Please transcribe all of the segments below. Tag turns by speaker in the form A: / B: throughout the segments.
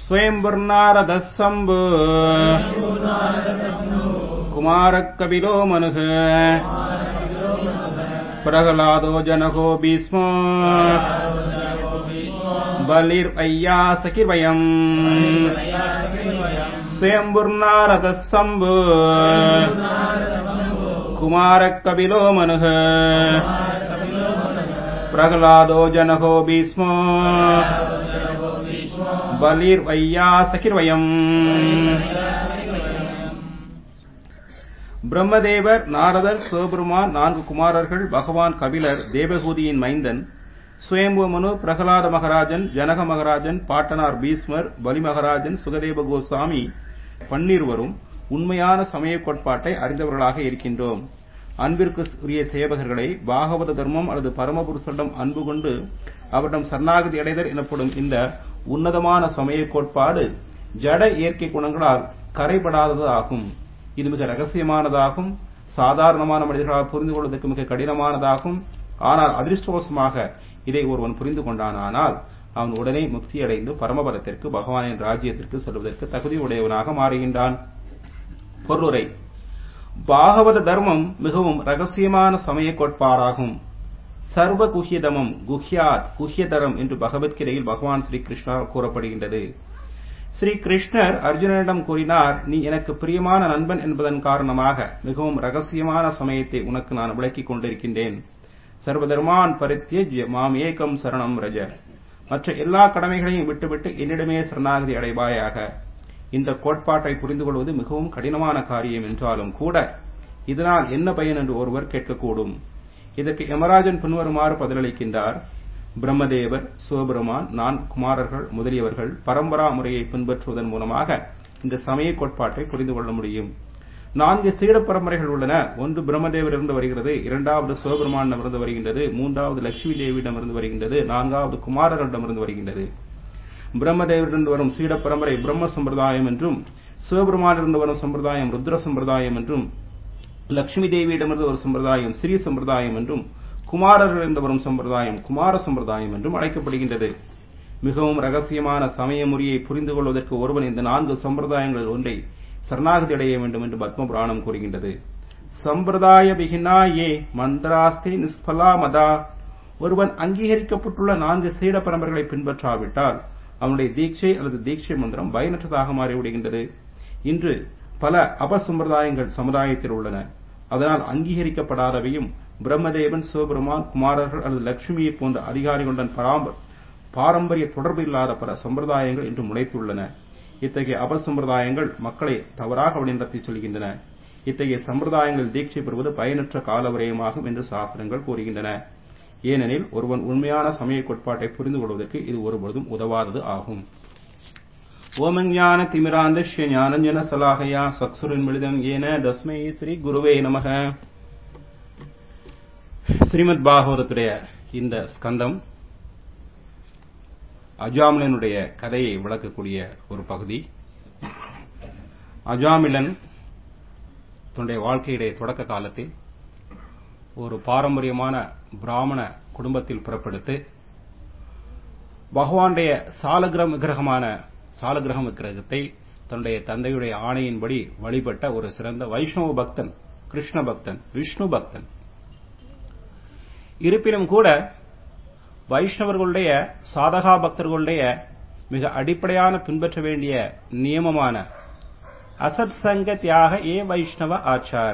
A: स्वयंवर्नारदः शम्भु कुमारकपिलो मनुः प्रह्लादो जनको भीष्मो बलिर्वय्यासकिर्वयम् स्वयंवर्नारदः शम्भु कुमारकपिलो मनुः प्रह्लादो जनको भीष्मो பலிர்வையாசகிர்வயம் பிரம்மதேவர் நாரதர் சிவபெருமான் நான்கு குமாரர்கள் பகவான் கபிலர் தேவகூதியின் மைந்தன் சுயம்புமனு பிரகலாத மகராஜன் ஜனக மகராஜன் பாட்டனார் பீஸ்மர் பலி மகராஜன் சுகதேவ கோசாமி பன்னிருவரும் உண்மையான சமய கோட்பாட்டை அறிந்தவர்களாக இருக்கின்றோம் அன்பிற்கு உரிய சேவகர்களை பாகவத தர்மம் அல்லது பரமபுருஷரிடம் அன்பு கொண்டு அவரிடம் சரணாகதி அடைதல் எனப்படும் இந்த உன்னதமான சமய கோட்பாடு ஜட இயற்கை குணங்களால் கரைபடாதது ஆகும் இது மிக ரகசியமானதாகும் சாதாரணமான மனிதர்களால் புரிந்து கொள்வதற்கு மிக கடினமானதாகும் ஆனால் அதிர்ஷ்டவசமாக இதை ஒருவன் புரிந்து கொண்டானால் அவன் உடனே முக்தி அடைந்து பரமபதத்திற்கு பகவானின் ராஜ்யத்திற்கு செல்வதற்கு தகுதி உடையவனாக மாறுகின்றான் பொருளுரை பாகவத தர்மம் மிகவும் ரகசியமான சமய கோட்பாடாகும் சர்வ குஹ்யதமம் குஹ்யாத் குஹ்யதரம் என்று பகவத்கீதையில் பகவான் ஸ்ரீ கிருஷ்ணர் கூறப்படுகின்றது ஸ்ரீ கிருஷ்ணர் அர்ஜுனனிடம் கூறினார் நீ எனக்கு பிரியமான நண்பன் என்பதன் காரணமாக மிகவும் ரகசியமான சமயத்தை உனக்கு நான் விளக்கிக் கொண்டிருக்கின்றேன் சர்வதர்மான் பரித்தியஜ்ய மாம் ஏகம் சரணம் ரஜ மற்ற எல்லா கடமைகளையும் விட்டுவிட்டு என்னிடமே சரணாகதி அடைவாயாக இந்த கோட்பாட்டை புரிந்து கொள்வது மிகவும் கடினமான காரியம் என்றாலும் கூட இதனால் என்ன பயன் என்று ஒருவர் கேட்கக்கூடும் இதற்கு யமராஜன் பின்வருமாறு பதிலளிக்கின்றார் பிரம்மதேவர் சிவபெருமான் நான் குமாரர்கள் முதலியவர்கள் பரம்பரா முறையை பின்பற்றுவதன் மூலமாக இந்த சமய கோட்பாட்டை புரிந்து கொள்ள முடியும் நான்கு சீட பரம்பரைகள் உள்ளன ஒன்று பிரம்மதேவரிலிருந்து வருகிறது இரண்டாவது சிவபெருமானிடமிருந்து வருகின்றது மூன்றாவது லட்சுமி தேவியிடமிருந்து வருகின்றது நான்காவது குமாரர்களிடமிருந்து வருகின்றது பிரம்மதேவரிலிருந்து வரும் சீட பரம்பரை பிரம்ம சம்பிரதாயம் என்றும் சிவபெருமானிலிருந்து வரும் சம்பிரதாயம் ருத்ர சம்பிரதாயம் என்றும் லட்சுமி தேவியிடமிருந்து ஒரு சம்பிரதாயம் ஸ்ரீ சம்பிரதாயம் என்றும் குமாரர்களிருந்து வரும் சம்பிரதாயம் குமார சம்பிரதாயம் என்றும் அழைக்கப்படுகின்றது மிகவும் ரகசியமான சமய முறையை புரிந்து கொள்வதற்கு ஒருவன் இந்த நான்கு சம்பிரதாயங்களில் ஒன்றை சரணாகதி அடைய வேண்டும் என்று பத்ம புராணம் கூறுகின்றது சம்பிரதாய பிகினா ஏ மந்திராஸ்தே நிஸ்பலா மதா ஒருவன் அங்கீகரிக்கப்பட்டுள்ள நான்கு சீட பரம்பரைகளை பின்பற்றாவிட்டால் அவனுடைய தீட்சை அல்லது தீட்சை மந்திரம் பயனற்றதாக மாறிவிடுகின்றது இன்று பல அபசம்பிரதாயங்கள் சமுதாயத்தில் உள்ளன அதனால் அங்கீகரிக்கப்படாதவையும் பிரம்மதேவன் சிவபெருமான் குமாரர்கள் அல்லது லட்சுமியை போன்ற அதிகாரிகளுடன் பாரம்பரிய தொடர்பு இல்லாத பல சம்பிரதாயங்கள் இன்று முளைத்துள்ளன இத்தகைய அபசம்பிரதாயங்கள் மக்களை தவறாக வழிநடத்தி செல்கின்றன இத்தகைய சம்பிரதாயங்கள் தீட்சை பெறுவது பயனற்ற காலவரையமாகும் என்று சாஸ்திரங்கள் கூறுகின்றன ஏனெனில் ஒருவன் உண்மையான சமய கோட்பாட்டை புரிந்து கொள்வதற்கு இது ஒருபொழுதும் உதவாதது ஆகும் ஓமஞான திமிராந்தஷ்ய ஞானஞ்சன சலாகையா சக்சுரன் மிளிதம் ஏன தஸ்மை ஸ்ரீ குருவே நமக ஸ்ரீமத் பாகவதத்துடைய இந்த ஸ்கந்தம் அஜாமிலனுடைய கதையை விளக்கக்கூடிய ஒரு பகுதி அஜாமிலன் தன்னுடைய வாழ்க்கையுடைய தொடக்க காலத்தில் ஒரு பாரம்பரியமான பிராமண குடும்பத்தில் பிறப்பெடுத்து பகவானுடைய சாலகிரம் விக்கிரகமான சாலகிரகம் விக்கிரகத்தை தன்னுடைய தந்தையுடைய ஆணையின்படி வழிபட்ட ஒரு சிறந்த வைஷ்ணவ பக்தன் கிருஷ்ண பக்தன் விஷ்ணு பக்தன் இருப்பினும் கூட வைஷ்ணவர்களுடைய சாதகா பக்தர்களுடைய மிக அடிப்படையான பின்பற்ற வேண்டிய நியமமான அசத் சங்க தியாக ஏ வைஷ்ணவ ஆச்சார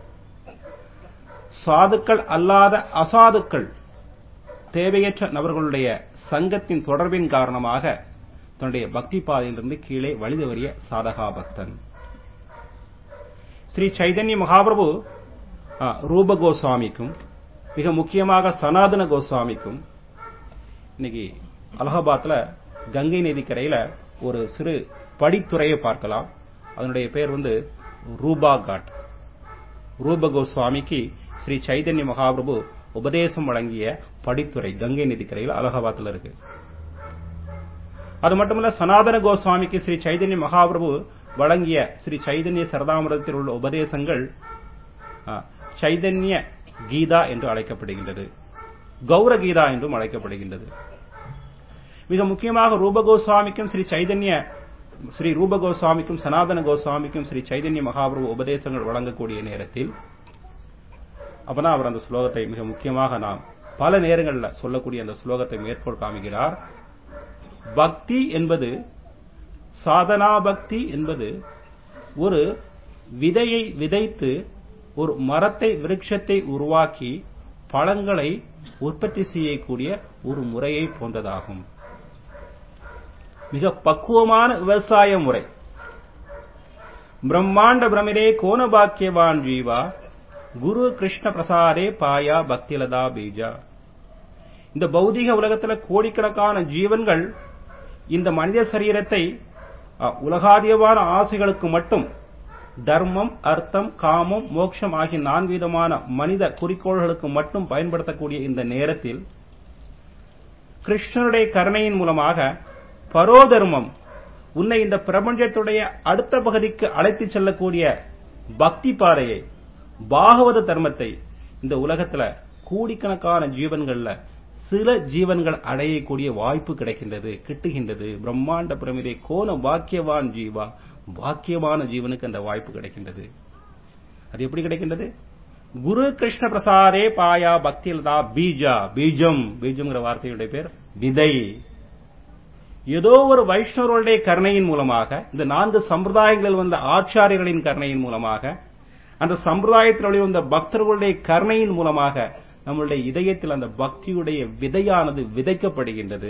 A: சாதுக்கள் அல்லாத அசாதுக்கள் தேவையற்ற நபர்களுடைய சங்கத்தின் தொடர்பின் காரணமாக தன்னுடைய பக்தி பாதையிலிருந்து கீழே வழிதவறிய சாதகா பக்தன் ஸ்ரீ சைதன்ய மகாபிரபு ரூப கோஸ்வாமிக்கும் மிக முக்கியமாக சனாதன கோஸ்வாமிக்கும் இன்னைக்கு அலகாபாத்ல கங்கை நதிக்கரையில ஒரு சிறு படித்துறையை பார்க்கலாம் அதனுடைய பெயர் வந்து ரூபா காட் ரூப கோஸ்வாமிக்கு ஸ்ரீ சைதன்ய மகாபிரபு உபதேசம் வழங்கிய படித்துறை கங்கை நதிக்கரையில் அலகாபாத்தில் இருக்கு அது மட்டுமல்ல சனாதன கோஸ்வாமிக்கு ஸ்ரீ சைதன்ய மகாபிரபு வழங்கிய ஸ்ரீ சைதன்ய சரதாமிரதத்தில் உள்ள உபதேசங்கள் சைதன்ய கீதா என்று அழைக்கப்படுகின்றது கௌர கீதா என்றும் அழைக்கப்படுகின்றது மிக முக்கியமாக ரூப கோஸ்வாமிக்கும் ஸ்ரீ சைதன்ய ஸ்ரீ ரூப கோஸ்வாமிக்கும் சனாதன கோஸ்வாமிக்கும் ஸ்ரீ சைதன்ய மகாபிரபு உபதேசங்கள் வழங்கக்கூடிய நேரத்தில் அப்பதான் அவர் அந்த ஸ்லோகத்தை மிக முக்கியமாக நாம் பல நேரங்களில் சொல்லக்கூடிய அந்த ஸ்லோகத்தை மேற்கோள் காமிக்கிறார் பக்தி என்பது சாதனா பக்தி என்பது ஒரு விதையை விதைத்து ஒரு மரத்தை விருட்சத்தை உருவாக்கி பழங்களை உற்பத்தி செய்யக்கூடிய ஒரு முறையை போன்றதாகும் மிக பக்குவமான விவசாய முறை பிரம்மாண்ட பிரமிரே கோன பாக்கியவான் ஜீவா குரு கிருஷ்ண பிரசாதே பாயா பக்திலதா பீஜா இந்த பௌதிக உலகத்துல கோடிக்கணக்கான ஜீவன்கள் இந்த மனித சரீரத்தை உலகாதியமான ஆசைகளுக்கு மட்டும் தர்மம் அர்த்தம் காமம் மோட்சம் ஆகிய நான்கு விதமான மனித குறிக்கோள்களுக்கு மட்டும் பயன்படுத்தக்கூடிய இந்த நேரத்தில் கிருஷ்ணனுடைய கருணையின் மூலமாக பரோதர்மம் உன்னை இந்த பிரபஞ்சத்துடைய அடுத்த பகுதிக்கு அழைத்துச் செல்லக்கூடிய பக்தி பாதையை பாகவத தர்மத்தை இந்த உலகத்துல கோடிக்கணக்கான ஜீவன்கள்ல சில ஜீவன்கள் அடையக்கூடிய வாய்ப்பு கிடைக்கின்றது கிட்டுகின்றது பிரம்மாண்ட பிரமிதை கோன பாக்கியவான் ஜீவா பாக்கியமான ஜீவனுக்கு அந்த வாய்ப்பு கிடைக்கின்றது அது எப்படி கிடைக்கின்றது குரு கிருஷ்ண பிரசாதே பாயா பக்திலதா பீஜா பீஜம் பீஜம்ங்கிற வார்த்தையுடைய பேர் விதை ஏதோ ஒரு வைஷ்ணவர்களுடைய கருணையின் மூலமாக இந்த நான்கு சம்பிரதாயங்களில் வந்த ஆச்சாரியர்களின் கருணையின் மூலமாக அந்த சம்பிரதாயத்தில் வந்த பக்தர்களுடைய கருணையின் மூலமாக நம்மளுடைய இதயத்தில் அந்த பக்தியுடைய விதையானது விதைக்கப்படுகின்றது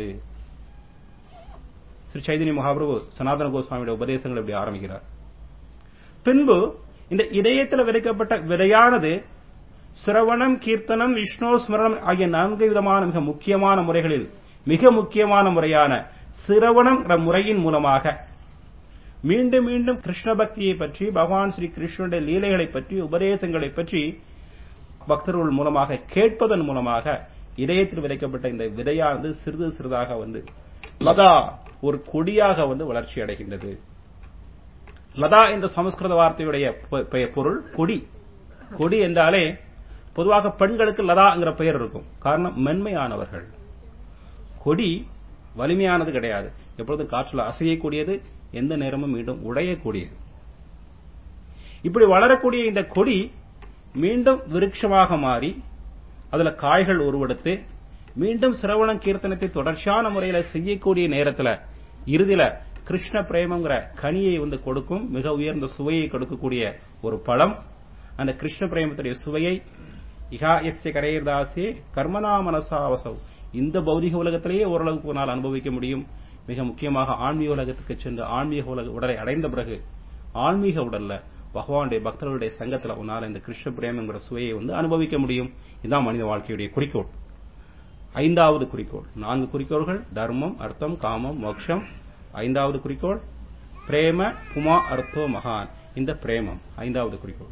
A: ஸ்ரீ சைதன்ய மகாபிரபு சனாதன கோஸ்வாமியுடைய உபதேசங்கள் இப்படி ஆரம்பிக்கிறார் பின்பு இந்த இதயத்தில் விதைக்கப்பட்ட விதையானது சிரவணம் கீர்த்தனம் விஷ்ணு ஸ்மரணம் ஆகிய நான்கு விதமான மிக முக்கியமான முறைகளில் மிக முக்கியமான முறையான சிரவணம் முறையின் மூலமாக மீண்டும் மீண்டும் கிருஷ்ண பக்தியை பற்றி பகவான் ஸ்ரீ கிருஷ்ணனுடைய லீலைகளை பற்றி உபதேசங்களை பற்றி பக்தர்கள் மூலமாக கேட்பதன் மூலமாக இதயத்தில் விதைக்கப்பட்ட இந்த விதையானது சிறிது சிறிதாக வந்து லதா ஒரு கொடியாக வந்து வளர்ச்சி அடைகின்றது லதா என்ற சமஸ்கிருத வார்த்தையுடைய பொருள் கொடி கொடி என்றாலே பொதுவாக பெண்களுக்கு லதாங்கிற பெயர் இருக்கும் காரணம் மென்மையானவர்கள் கொடி வலிமையானது கிடையாது எப்பொழுதும் காற்றில் அசையக்கூடியது எந்த நேரமும் மீண்டும் உடையக்கூடியது இப்படி வளரக்கூடிய இந்த கொடி மீண்டும் விருட்சமாக மாறி அதுல காய்கள் உருவெடுத்து மீண்டும் சிரவணம் கீர்த்தனத்தை தொடர்ச்சியான முறையில செய்யக்கூடிய நேரத்துல இறுதியில கிருஷ்ண பிரேமங்கிற கனியை வந்து கொடுக்கும் மிக உயர்ந்த சுவையை கொடுக்கக்கூடிய ஒரு பழம் அந்த கிருஷ்ண பிரேமத்துடைய சுவையை இகா எஸ்ய கரையர்தாசே கர்மனா மனசாவசவ் இந்த பௌதிக உலகத்திலேயே ஓரளவுக்கு உன்னால் அனுபவிக்க முடியும் மிக முக்கியமாக ஆன்மீக உலகத்துக்கு சென்று ஆன்மீக உலக உடலை அடைந்த பிறகு ஆன்மீக உடல்ல பகவானுடைய பக்தர்களுடைய சங்கத்துல உன்னால் இந்த கிருஷ்ண பிரேமங்கிற சுவையை வந்து அனுபவிக்க முடியும் இதுதான் மனித வாழ்க்கையுடைய குறிக்கோள் ஐந்தாவது குறிக்கோள் நான்கு குறிக்கோள்கள் தர்மம் அர்த்தம் காமம் மோட்சம் ஐந்தாவது குறிக்கோள் பிரேம புமா அர்த்தோ மகான் இந்த பிரேமம் ஐந்தாவது குறிக்கோள்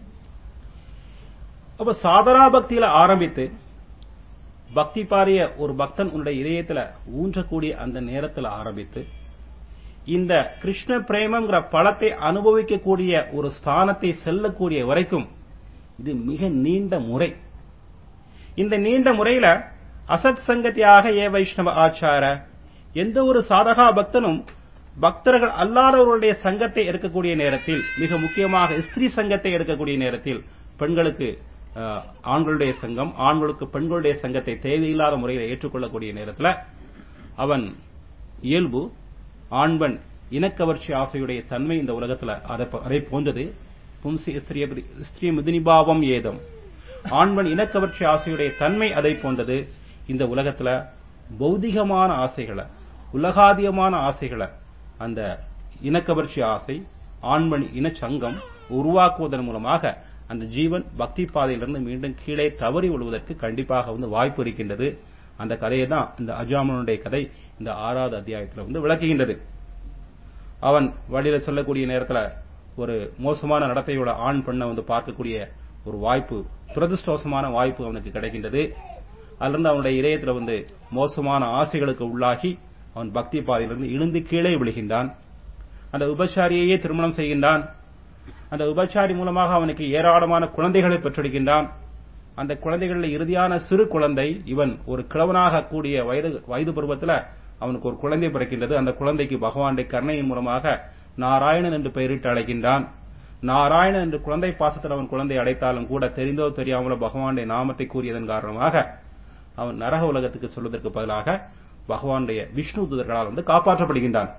A: அப்ப சாதனா பக்தியில ஆரம்பித்து பக்தி பாரிய ஒரு பக்தன் உன்னுடைய இதயத்துல ஊன்றக்கூடிய அந்த நேரத்தில் ஆரம்பித்து இந்த கிருஷ்ண பிரேமங்கிற பழத்தை அனுபவிக்கக்கூடிய ஒரு ஸ்தானத்தை செல்லக்கூடிய வரைக்கும் இது மிக நீண்ட முறை இந்த நீண்ட முறையில அசத் சங்கத்தியாக ஏ வைஷ்ணவ ஆச்சார எந்த ஒரு சாதகா பக்தனும் பக்தர்கள் அல்லாதவர்களுடைய சங்கத்தை எடுக்கக்கூடிய நேரத்தில் மிக முக்கியமாக ஸ்திரீ சங்கத்தை எடுக்கக்கூடிய நேரத்தில் பெண்களுக்கு ஆண்களுடைய சங்கம் ஆண்களுக்கு பெண்களுடைய சங்கத்தை தேவையில்லாத முறையில் ஏற்றுக்கொள்ளக்கூடிய நேரத்தில் அவன் இயல்பு ஆண்பன் இனக்கவர்ச்சி ஆசையுடைய தன்மை இந்த உலகத்தில் அதை போன்றது பும்சி ஸ்திரீ மிதினிபாவம் ஏதம் ஆண்பன் இனக்கவர்ச்சி ஆசையுடைய தன்மை அதை போன்றது இந்த உலகத்துல பௌதிகமான ஆசைகளை உலகாதியமான ஆசைகளை அந்த இனக்கவர்ச்சி ஆசை ஆண்மணி இனச்சங்கம் உருவாக்குவதன் மூலமாக அந்த ஜீவன் பக்தி பாதையிலிருந்து மீண்டும் கீழே தவறி விழுவதற்கு கண்டிப்பாக வந்து வாய்ப்பு இருக்கின்றது அந்த கதையை தான் இந்த அஜாமனுடைய கதை இந்த ஆறாவது அத்தியாயத்தில் வந்து விளக்குகின்றது அவன் வழியில சொல்லக்கூடிய நேரத்தில் ஒரு மோசமான நடத்தையோட ஆண் பெண்ணை வந்து பார்க்கக்கூடிய ஒரு வாய்ப்பு துரதிருஷ்டவசமான வாய்ப்பு அவனுக்கு கிடைக்கின்றது அதிலிருந்து அவனுடைய இதயத்தில் வந்து மோசமான ஆசைகளுக்கு உள்ளாகி அவன் பக்தி பாதையிலிருந்து இழுந்து கீழே விழுகின்றான் அந்த உபச்சாரியையே திருமணம் செய்கின்றான் அந்த உபச்சாரி மூலமாக அவனுக்கு ஏராளமான குழந்தைகளை பெற்றெடுக்கின்றான் அந்த குழந்தைகளில் இறுதியான சிறு குழந்தை இவன் ஒரு கிழவனாக கூடிய வயது வயது பருவத்தில் அவனுக்கு ஒரு குழந்தை பிறக்கின்றது அந்த குழந்தைக்கு பகவானுடைய கருணையின் மூலமாக நாராயணன் என்று பெயரிட்டு அழைக்கின்றான் நாராயணன் என்று குழந்தை பாசத்தில் அவன் குழந்தை அடைத்தாலும் கூட தெரிந்தோ தெரியாமலோ பகவானுடைய நாமத்தை கூறியதன் காரணமாக அவன் நரக உலகத்துக்கு சொல்வதற்கு பதிலாக பகவானுடைய விஷ்ணு தூதர்களால் வந்து காப்பாற்றப்படுகின்றான்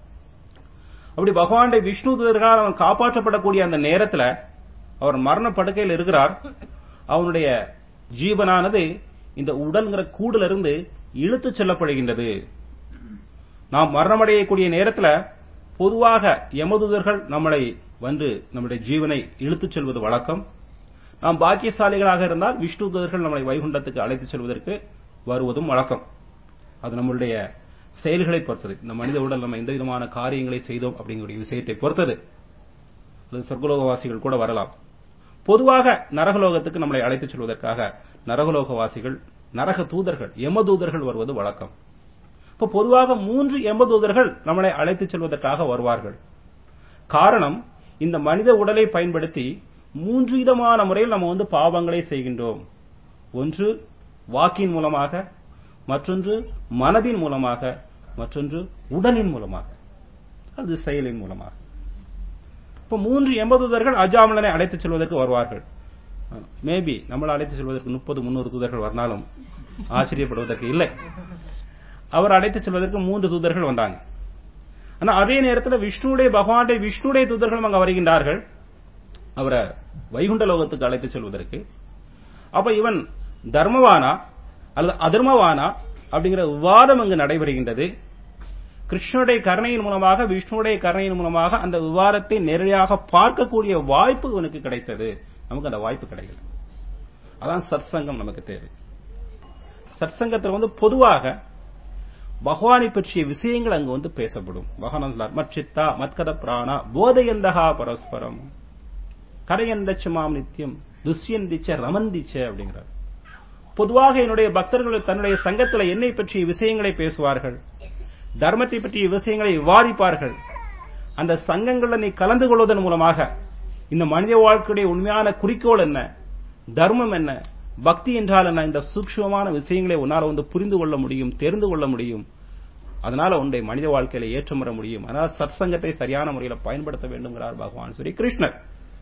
A: அப்படி பகவானுடைய விஷ்ணு தூதர்களால் அவன் காப்பாற்றப்படக்கூடிய அந்த நேரத்துல அவர் மரண படுக்கையில் இருக்கிறார் அவனுடைய ஜீவனானது இந்த உடல்ங்கிற கூடுல இருந்து இழுத்து செல்லப்படுகின்றது நாம் மரணமடையக்கூடிய நேரத்துல பொதுவாக யமதூதர்கள் நம்மளை வந்து நம்முடைய ஜீவனை இழுத்துச் செல்வது வழக்கம் நாம் பாக்கியசாலிகளாக இருந்தால் விஷ்ணு தூதர்கள் நம்மளை வைகுண்டத்துக்கு அழைத்துச் செல்வதற்கு வருவதும் வழக்கம் அது நம்மளுடைய செயல்களை பொறுத்தது இந்த மனித உடல் நம்ம எந்த விதமான காரியங்களை செய்தோம் அப்படிங்கிற விஷயத்தை பொறுத்தது அது சொர்க்கலோகவாசிகள் கூட வரலாம் பொதுவாக நரகலோகத்துக்கு நம்மளை அழைத்துச் செல்வதற்காக நரகலோகவாசிகள் நரக தூதர்கள் யம தூதர்கள் வருவது வழக்கம் இப்ப பொதுவாக மூன்று யம தூதர்கள் நம்மளை அழைத்துச் செல்வதற்காக வருவார்கள் காரணம் இந்த மனித உடலை பயன்படுத்தி மூன்று விதமான முறையில் நம்ம வந்து பாவங்களை செய்கின்றோம் ஒன்று வாக்கின் மூலமாக மற்றொன்று மனதின் மூலமாக மற்றொன்று உடலின் மூலமாக அது செயலின் மூலமாக இப்ப மூன்று எண்பதுதர்கள் அஜாமலனை அழைத்துச் செல்வதற்கு வருவார்கள் மேபி நம்மளை அழைத்து செல்வதற்கு முப்பது முன்னூறு தூதர்கள் வரனாலும் ஆச்சரியப்படுவதற்கு இல்லை அவர் அழைத்து செல்வதற்கு மூன்று தூதர்கள் வந்தாங்க ஆனா அதே நேரத்தில் விஷ்ணுடைய பகவானுடைய விஷ்ணுடைய தூதர்களும் அங்க வருகின்றார்கள் அவரை வைகுண்ட லோகத்துக்கு அழைத்து செல்வதற்கு அப்ப இவன் தர்மவானா அல்லது அதர்மவானா அப்படிங்கிற விவாதம் அங்கு நடைபெறுகின்றது கிருஷ்ணனுடைய கருணையின் மூலமாக விஷ்ணுடைய கருணையின் மூலமாக அந்த விவாதத்தை நேரடியாக பார்க்கக்கூடிய வாய்ப்பு இவனுக்கு கிடைத்தது நமக்கு அந்த வாய்ப்பு கிடைக்கல அதான் சத்சங்கம் நமக்கு தேவை சத்சங்கத்தில் வந்து பொதுவாக பகவானை பற்றிய விஷயங்கள் அங்கு வந்து பேசப்படும் பகவான் சொல்லார் மச்சித்தா மத்கத பிராணா போதையந்தகா பரஸ்பரம் கரையந்தச்ச மாம் நித்தியம் துஷ்யந்திச்ச ரமந்திச்ச அப்படிங்கிறார் பொதுவாக என்னுடைய பக்தர்கள் தன்னுடைய சங்கத்துல என்னை பற்றிய விஷயங்களை பேசுவார்கள் தர்மத்தை பற்றிய விஷயங்களை விவாதிப்பார்கள் அந்த சங்கங்கள்ல நீ கலந்து கொள்வதன் மூலமாக இந்த மனித வாழ்க்கையுடைய உண்மையான குறிக்கோள் என்ன தர்மம் என்ன பக்தி என்றால் என்ன இந்த சூக்ஷ்மமான விஷயங்களை உன்னால் வந்து புரிந்து கொள்ள முடியும் தெரிந்து கொள்ள முடியும் அதனால உன்னுடைய மனித வாழ்க்கையில ஏற்றம் வர முடியும் அதனால் சத்சங்கத்தை சரியான முறையில் பயன்படுத்த வேண்டும்ங்கிறார் பகவான் ஸ்ரீ கிருஷ்ணர்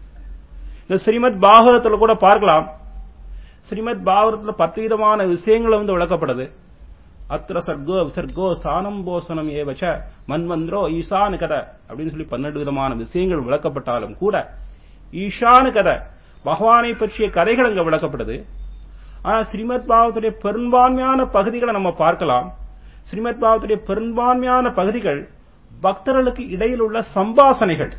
A: இந்த ஸ்ரீமத் பாகவதத்துல கூட பார்க்கலாம் ஸ்ரீமத் பாகவதத்துல பத்து விதமான விஷயங்கள் வந்து விளக்கப்படுது அத்திர சர்கோ விசர்கோ ஸ்தானம் போசனம் ஏவச்ச மன்வந்திரோ ஈசானு கதை அப்படின்னு சொல்லி பன்னெண்டு விதமான விஷயங்கள் விளக்கப்பட்டாலும் கூட ஈஷானு கதை பகவானை பற்றிய கதைகள் அங்க விளக்கப்படுது ஆனா ஸ்ரீமத் பாவத்துடைய பெரும்பான்மையான பகுதிகளை நம்ம பார்க்கலாம் ஸ்ரீமத் பாவத்துடைய பெரும்பான்மையான பகுதிகள் பக்தர்களுக்கு இடையில் உள்ள சம்பாசனைகள்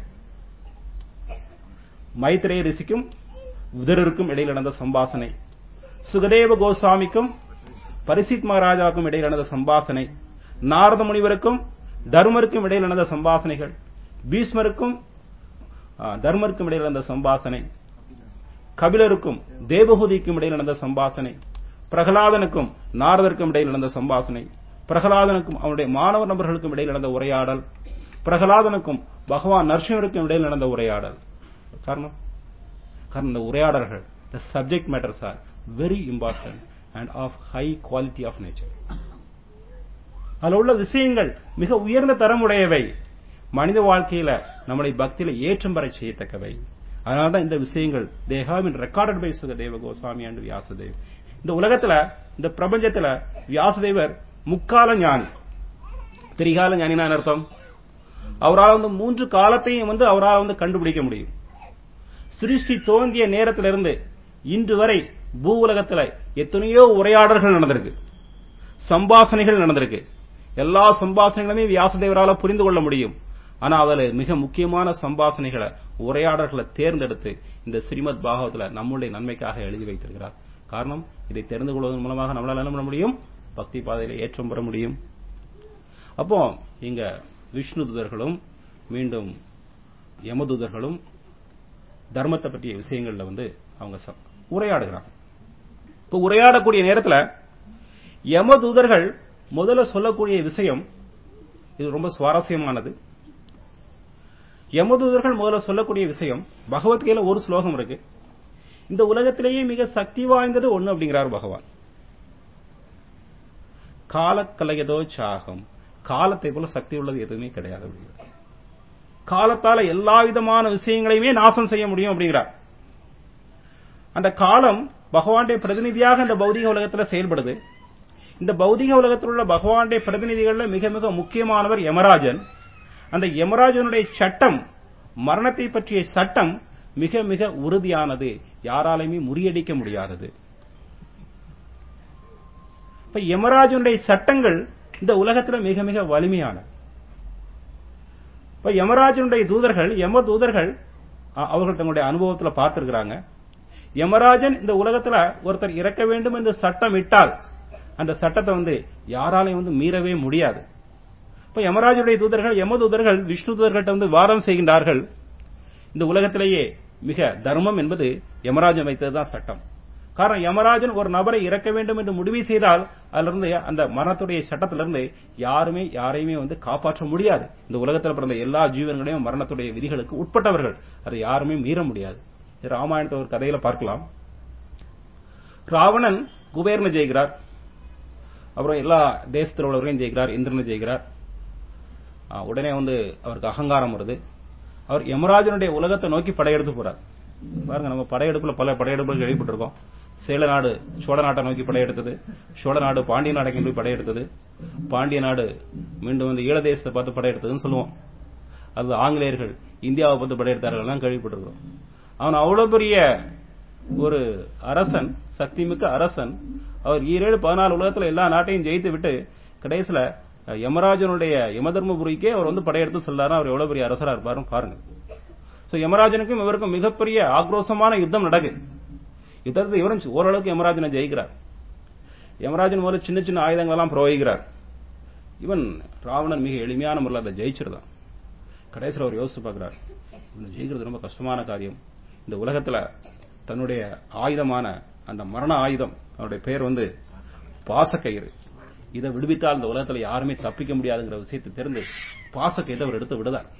A: மைத்திரேய ரிஷிக்கும் உதரருக்கும் இடையில் நடந்த சம்பாசனை சுகதேவ கோஸ்வாமிக்கும் பரிசித் மகாராஜாவுக்கும் இடையில் நடந்த சம்பாசனை நாரத முனிவருக்கும் தர்மருக்கும் இடையில் நடந்த சம்பாசனைகள் பீஷ்மருக்கும் தர்மருக்கும் இடையில் நடந்த சம்பாசனை கபிலருக்கும் தேவஹூதிக்கும் இடையில் நடந்த சம்பாசனை பிரகலாதனுக்கும் நாரதருக்கும் இடையில் நடந்த சம்பாசனை பிரகலாதனுக்கும் அவனுடைய மாணவர் நபர்களுக்கும் இடையில் நடந்த உரையாடல் பிரகலாதனுக்கும் பகவான் நரசிம்மருக்கும் இடையில் நடந்த உரையாடல் காரணம் காரணம் இந்த உரையாடல்கள் the subject matters are very important and of high quality of nature அதில் உள்ள விஷயங்கள் மிக உயர்ந்த தரமுடையவை மனித வாழ்க்கையில நம்மளை பக்தியில ஏற்றம் பெற செய்யத்தக்கவை அதனாலதான் இந்த விஷயங்கள் they have been recorded by Sukadeva Goswami and Vyasadev இந்த உலகத்துல இந்த பிரபஞ்சத்துல வியாசதேவர் முக்கால ஞானி திரிகால ஞானினா அர்த்தம் அவரால் வந்து மூன்று காலத்தையும் வந்து அவரால் வந்து கண்டுபிடிக்க முடியும் சிருஷ்டி தோன்றிய நேரத்திலிருந்து இன்று வரை பூ உலகத்துல எத்தனையோ உரையாடல்கள் நடந்திருக்கு சம்பாசனைகள் நடந்திருக்கு எல்லா சம்பாசனைகளுமே வியாசதேவரால புரிந்து கொள்ள முடியும் ஆனா அதுல மிக முக்கியமான சம்பாசனைகளை உரையாடல்களை தேர்ந்தெடுத்து இந்த ஸ்ரீமத் பாகவத்துல நம்முடைய நன்மைக்காக எழுதி வைத்திருக்கிறார் காரணம் இதை தெரிந்து கொள்வதன் மூலமாக நம்மளால என்ன பண்ண முடியும் பக்தி பாதையில ஏற்றம் பெற முடியும் அப்போ இங்க விஷ்ணு தூதர்களும் மீண்டும் யமதூதர்களும் தர்மத்தை பற்றிய விஷயங்கள்ல வந்து அவங்க உரையாடுகிறாங்க இப்ப உரையாடக்கூடிய நேரத்துல யம தூதர்கள் முதல்ல சொல்லக்கூடிய விஷயம் இது ரொம்ப சுவாரஸ்யமானது யமதூதர்கள் முதல்ல சொல்லக்கூடிய விஷயம் பகவத்கீதையில ஒரு ஸ்லோகம் இருக்கு இந்த உலகத்திலேயே மிக சக்தி வாய்ந்தது ஒண்ணு அப்படிங்கிறார் பகவான் காலக்கலையதோ சாகம் காலத்தை போல சக்தி உள்ளது எதுவுமே கிடையாது அப்படிங்கிறார் காலத்தால எல்லா விதமான விஷயங்களையுமே நாசம் செய்ய முடியும் அப்படிங்கிறார் அந்த காலம் பகவானுடைய பிரதிநிதியாக இந்த பௌதிக உலகத்துல செயல்படுது இந்த பௌதிக உலகத்தில் உள்ள பகவானுடைய பிரதிநிதிகள்ல மிக மிக முக்கியமானவர் யமராஜன் அந்த யமராஜனுடைய சட்டம் மரணத்தை பற்றிய சட்டம் மிக மிக உறுதியானது யாராலையுமே முறியடிக்க முடியாதது இப்ப யமராஜனுடைய சட்டங்கள் இந்த உலகத்துல மிக மிக வலிமையான இப்ப யமராஜனுடைய தூதர்கள் யம தூதர்கள் அ- அவர்கள் தங்களுடைய அனுபவத்துல பார்த்திருக்கிறாங்க யமராஜன் இந்த உலகத்துல ஒருத்தர் இறக்க வேண்டும் என்று சட்டம் இட்டால் அந்த சட்டத்தை வந்து யாராலையும் வந்து மீறவே முடியாது இப்ப யமராஜனுடைய தூதர்கள் யம தூதர்கள் விஷ்ணு தூதர்கள்ட்ட வந்து வாதம் செய்கின்றார்கள் இந்த உலகத்திலேயே மிக தர்மம் என்பது யமராஜன் வைத்ததுதான் சட்டம் காரணம் யமராஜன் ஒரு நபரை இறக்க வேண்டும் என்று முடிவு செய்தால் அதிலிருந்து அந்த மரணத்துடைய சட்டத்திலிருந்து யாருமே யாரையுமே வந்து காப்பாற்ற முடியாது இந்த உலகத்தில் பிறந்த எல்லா ஜீவன்களையும் மரணத்துடைய விதிகளுக்கு உட்பட்டவர்கள் அதை யாருமே மீற முடியாது இது ராமாயணத்தை ஒரு கதையில பார்க்கலாம் ராவணன் குபேரனை ஜெயிக்கிறார் அப்புறம் எல்லா தேசத்தில் உள்ளவர்களையும் ஜெயிக்கிறார் இந்திரனை ஜெயிக்கிறார் ஆ, உடனே வந்து அவருக்கு அகங்காரம் வருது அவர் யமராஜனுடைய உலகத்தை நோக்கி படையெடுத்து போறார் பாருங்க நம்ம படையெடுப்புல பல படையெடுப்புகள் கேள்விப்பட்டிருக்கோம் சேல நாடு சோழ நாட்டை நோக்கி படையெடுத்தது சோழ நாடு பாண்டிய நாடை நோக்கி படையெடுத்தது பாண்டிய நாடு மீண்டும் வந்து ஈழ தேசத்தை பார்த்து படையெடுத்ததுன்னு சொல்லுவோம் அது ஆங்கிலேயர்கள் இந்தியாவை பார்த்து படையெடுத்தார்கள் எல்லாம் கேள்விப்பட்டிருக்கிறோம் அவன் அவ்வளவு பெரிய ஒரு அரசன் சக்திமிக்க அரசன் அவர் ஈரேழு பதினாலு உலகத்துல எல்லா நாட்டையும் ஜெயித்து விட்டு கடைசியில அஹ், யமராஜனுடைய யமதர்மபுரிக்கே அவர் வந்து படையெடுத்து செல்லாரு அவர் எவ்வளவு பெரிய அரசரா இருப்பாருன்னு பாருங்க சோ யமராஜனுக்கும் இவருக்கும் மிகப்பெரிய ஆக்ரோஷமான யுத்தம் நடக்கு யுத்தத்தை இவரும் ஓரளவுக்கு யமராஜனை ஜெயிக்கிறார் யமராஜன் முதல்ல சின்ன சின்ன ஆயுதங்கள் எல்லாம் பிரயோகிக்கிறார் இவன் ராவணன் மிக எளிமையான முறையில் அதை ஜெயிச்சிருந்தான் கடைசியில் அவர் யோசிச்சு பார்க்கிறார் இவனை ஜெயிக்கிறது ரொம்ப கஷ்டமான காரியம் இந்த உலகத்துல தன்னுடைய ஆயுதமான அந்த மரண ஆயுதம் அவருடைய பெயர் வந்து பாசக்கயிறு இதை விடுவித்தால் இந்த உலகத்துல யாருமே தப்பிக்க முடியாதுங்கிற விஷயத்தை தெரிந்து பாசக்கயிறை அவர் எடுத்து விடுதார்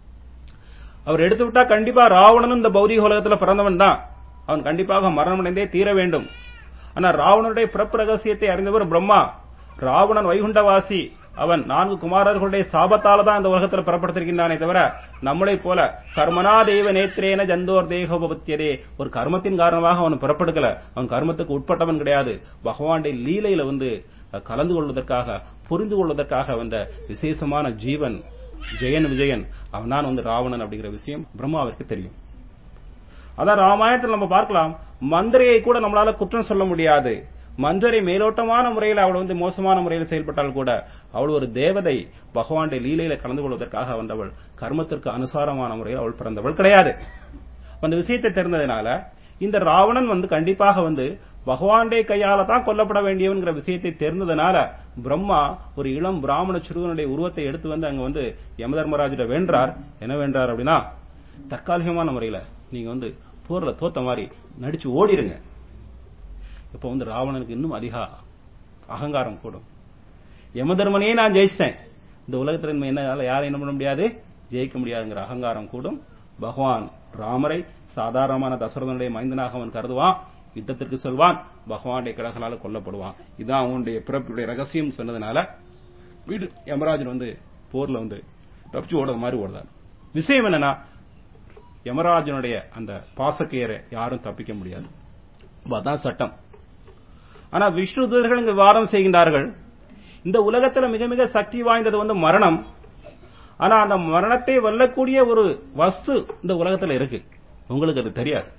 A: அவர் எடுத்து விட்டா கண்டிப்பா ராவணனும் இந்த பௌதிக உலகத்துல பிறந்தவன் தான் அவன் கண்டிப்பாக மரணமடைந்தே தீர வேண்டும் ஆனா ராவணனுடைய பிறப்பு ரகசியத்தை அறிந்தவர் பிரம்மா ராவணன் வைகுண்டவாசி அவன் நான்கு குமாரர்களுடைய சாபத்தால தான் இந்த உலகத்துல பிறப்படுத்திருக்கின்றானே தவிர நம்மளை போல கர்மனா தெய்வ நேத்திரேன ஜந்தோர் தேகோபத்தியதே ஒரு கர்மத்தின் காரணமாக அவன் பிறப்படுக்கல அவன் கர்மத்துக்கு உட்பட்டவன் கிடையாது பகவானுடைய லீலையில வந்து அஹ், கலந்து கொள்வதற்காக புரிந்து கொள்வதற்காக வந்த விசேஷமான ஜீவன் ஜெயன் விஜயன் அவன் தான் வந்து ராவணன் அப்படிங்கிற விஷயம் பிரம்மாவிற்கு தெரியும் அதான் ராமாயணத்தில் நம்ம பார்க்கலாம் மந்திரையை கூட நம்மளால குற்றம் சொல்ல முடியாது மந்திரை மேலோட்டமான முறையில் அவள் வந்து மோசமான முறையில் செயல்பட்டால் கூட அவள் ஒரு தேவதை பகவானுடைய லீலையில கலந்து கொள்வதற்காக வந்தவள் கர்மத்திற்கு அனுசாரமான முறையில் அவள் பிறந்தவள் கிடையாது அந்த விஷயத்தை தெரிந்ததுனால இந்த ராவணன் வந்து கண்டிப்பாக வந்து பகவானுடைய கையால தான் கொல்லப்பட வேண்டியவன்கிற விஷயத்தை தெரிந்ததுனால பிரம்மா ஒரு இளம் பிராமண சிறுவனுடைய உருவத்தை எடுத்து வந்து அங்க வந்து யமதர்மராஜிட வேண்டார் என்ன வேண்டார் அப்படின்னா தற்காலிகமான முறையில நீங்க வந்து போர்ல தோத்த மாதிரி நடிச்சு ஓடிருங்க இப்ப வந்து ராவணனுக்கு இன்னும் அதிக அகங்காரம் கூடும் யமதர்மனையே நான் ஜெயிச்சிட்டேன் இந்த உலகத்துல இனிமே என்னால யாரும் என்ன பண்ண முடியாது ஜெயிக்க முடியாதுங்கிற அகங்காரம் கூடும் பகவான் ராமரை சாதாரணமான தசரதனுடைய மைந்தனாக அவன் கருதுவான் யுத்தத்திற்கு செல்வான் பகவானுடைய கிடகளால கொல்லப்படுவான் இதுதான் அவனுடைய பிறப்புடைய ரகசியம் சொன்னதுனால வீடு யமராஜன் வந்து போர்ல வந்து தப்பிச்சு ஓடுற மாதிரி ஓடுறார் விஷயம் என்னன்னா யமராஜனுடைய அந்த பாசக்கேரை யாரும் தப்பிக்க முடியாது அப்ப அதான் சட்டம் ஆனா விஷ்ணு தூதர்கள் இங்கு வாதம் செய்கின்றார்கள் இந்த உலகத்துல மிக மிக சக்தி வாய்ந்தது வந்து மரணம் ஆனா அந்த மரணத்தை வெல்லக்கூடிய ஒரு வஸ்து இந்த உலகத்துல இருக்கு உங்களுக்கு அது தெரியாது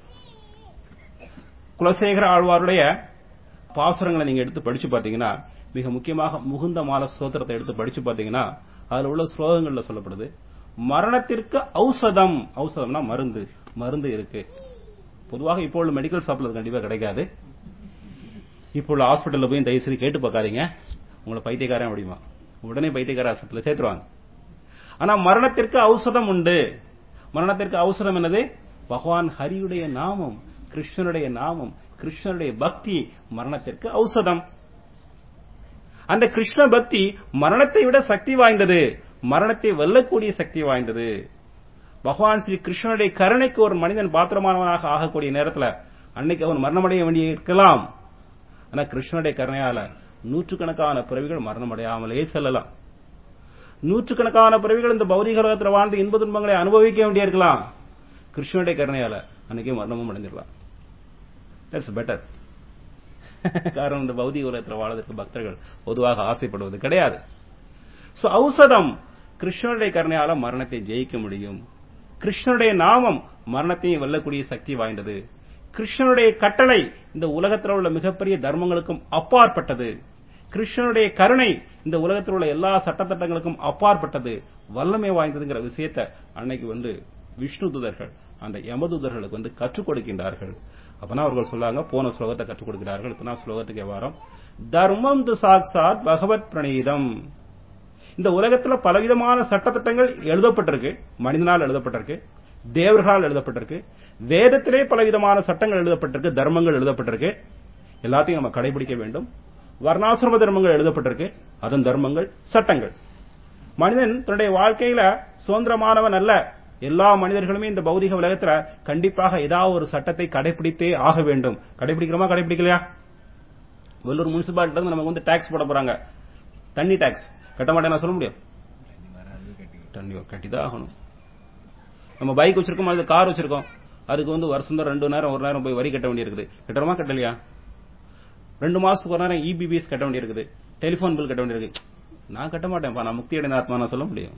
A: குலசேகர ஆழ்வாருடைய பாசுரங்களை நீங்க எடுத்து படிச்சு பாத்தீங்கன்னா மிக முக்கியமாக முகுந்த மால ஸ்தோத்திரத்தை எடுத்து படிச்சு பாத்தீங்கன்னா அதுல உள்ள ஸ்லோகங்கள்ல சொல்லப்படுது மரணத்திற்கு ஔஷதம் ஔஷதம்னா மருந்து மருந்து இருக்கு பொதுவாக இப்போ உள்ள மெடிக்கல் ஷாப்ல அது கண்டிப்பா கிடைக்காது இப்போ உள்ள ஹாஸ்பிட்டல்ல போய் தயவு செய்து கேட்டு பார்க்காதீங்க உங்களை பைத்தியக்காரன் அப்படிமா உடனே பைத்தியக்கார ஆஸ்பத்திரியில் சேர்த்துருவாங்க ஆனா மரணத்திற்கு ஔஷதம் உண்டு மரணத்திற்கு ஔஷதம் என்னது பகவான் ஹரியுடைய நாமம் கிருஷ்ணனுடைய நாமம் கிருஷ்ணனுடைய பக்தி மரணத்திற்கு ஔஷதம் அந்த கிருஷ்ண பக்தி மரணத்தை விட சக்தி வாய்ந்தது மரணத்தை வெல்லக்கூடிய சக்தி வாய்ந்தது பகவான் ஸ்ரீ கிருஷ்ணனுடைய கருணைக்கு ஒரு மனிதன் பாத்திரமானவனாக ஆகக்கூடிய நேரத்துல அன்னைக்கு அவன் மரணமடைய வேண்டிய இருக்கலாம் ஆனா கிருஷ்ணனுடைய கருணையால நூற்றுக்கணக்கான பிறவிகள் மரணம் அடையாமலே செல்லலாம் நூற்றுக்கணக்கான பிறவிகள் இந்த பௌதிக உலகத்தில் வாழ்ந்து இன்ப துன்பங்களை அனுபவிக்க வேண்டியிருக்கலாம் கிருஷ்ணனுடைய கருணையால அன்னைக்கே மரணமும் அடைஞ்சிடலாம் தட்ஸ் பெட்டர் காரணம் இந்த பௌதிக உலகத்தில் வாழ்வதற்கு பக்தர்கள் பொதுவாக ஆசைப்படுவது கிடையாது சோ ஔஷதம் கிருஷ்ணனுடைய கருணையால மரணத்தை ஜெயிக்க முடியும் கிருஷ்ணனுடைய நாமம் மரணத்தையும் வெல்லக்கூடிய சக்தி வாய்ந்தது கிருஷ்ணனுடைய கட்டளை இந்த உலகத்தில் உள்ள மிகப்பெரிய தர்மங்களுக்கும் அப்பாற்பட்டது கிருஷ்ணனுடைய கருணை இந்த உலகத்தில் உள்ள எல்லா சட்டத்திட்டங்களுக்கும் அப்பாற்பட்டது வல்லமை வாய்ந்ததுங்கிற விஷயத்தை அன்னைக்கு வந்து விஷ்ணு தூதர்கள் அந்த யமதூதர்களுக்கு வந்து கற்றுக் கொடுக்கின்றார்கள் அப்பனா அவர்கள் சொல்லாங்க போன ஸ்லோகத்தை கற்றுக் கொடுக்கிறார்கள் இத்தனா ஸ்லோகத்துக்கு வாரம் தர்மம் து சாக்சாத் பகவத் பிரணீதம் இந்த உலகத்துல பலவிதமான சட்டத்திட்டங்கள் எழுதப்பட்டிருக்கு மனிதனால் எழுதப்பட்டிருக்கு தேவர்களால் எழுதப்பட்டிருக்கு வேதத்திலே பலவிதமான சட்டங்கள் எழுதப்பட்டிருக்கு தர்மங்கள் எழுதப்பட்டிருக்கு எல்லாத்தையும் நம்ம கடைபிடிக்க வேண்டும் வர்ணாசிரம தர்மங்கள் எழுதப்பட்டிருக்கு அதன் தர்மங்கள் சட்டங்கள் மனிதன் தன்னுடைய வாழ்க்கையில சுதந்திரமானவன் அல்ல எல்லா மனிதர்களுமே இந்த பௌதிக உலகத்துல கண்டிப்பாக ஏதாவது ஒரு சட்டத்தை கடைபிடித்தே ஆக வேண்டும் கடைபிடிக்கிறோமா கடைபிடிக்கலையா வெள்ளூர் முனிசிபாலிட்டி நமக்கு வந்து டாக்ஸ் போட போறாங்க தண்ணி டாக்ஸ் கட்ட மாட்டேன் நான் சொல்ல முடியும் தண்ணி கட்டிதான் ஆகணும் நம்ம பைக் வச்சிருக்கோம் அது கார் வச்சிருக்கோம் அதுக்கு வந்து வருஷம் ரெண்டு நேரம் ஒரு நேரம் போய் வரி கட்ட வேண்டியிருக்குது கட்டுறோமா கட்டலையா ரெண்டு மாசத்துக்கு ஒரு நேரம் இபிபிஎஸ் கட்ட வேண்டியிருக்குது டெலிபோன் பில் கட்ட வேண்டியிருக்கு நான் கட்ட மாட்டேன்ப்பா நான் முக்தி அடைந்த ஆத்மா நான் சொல்ல முடியும்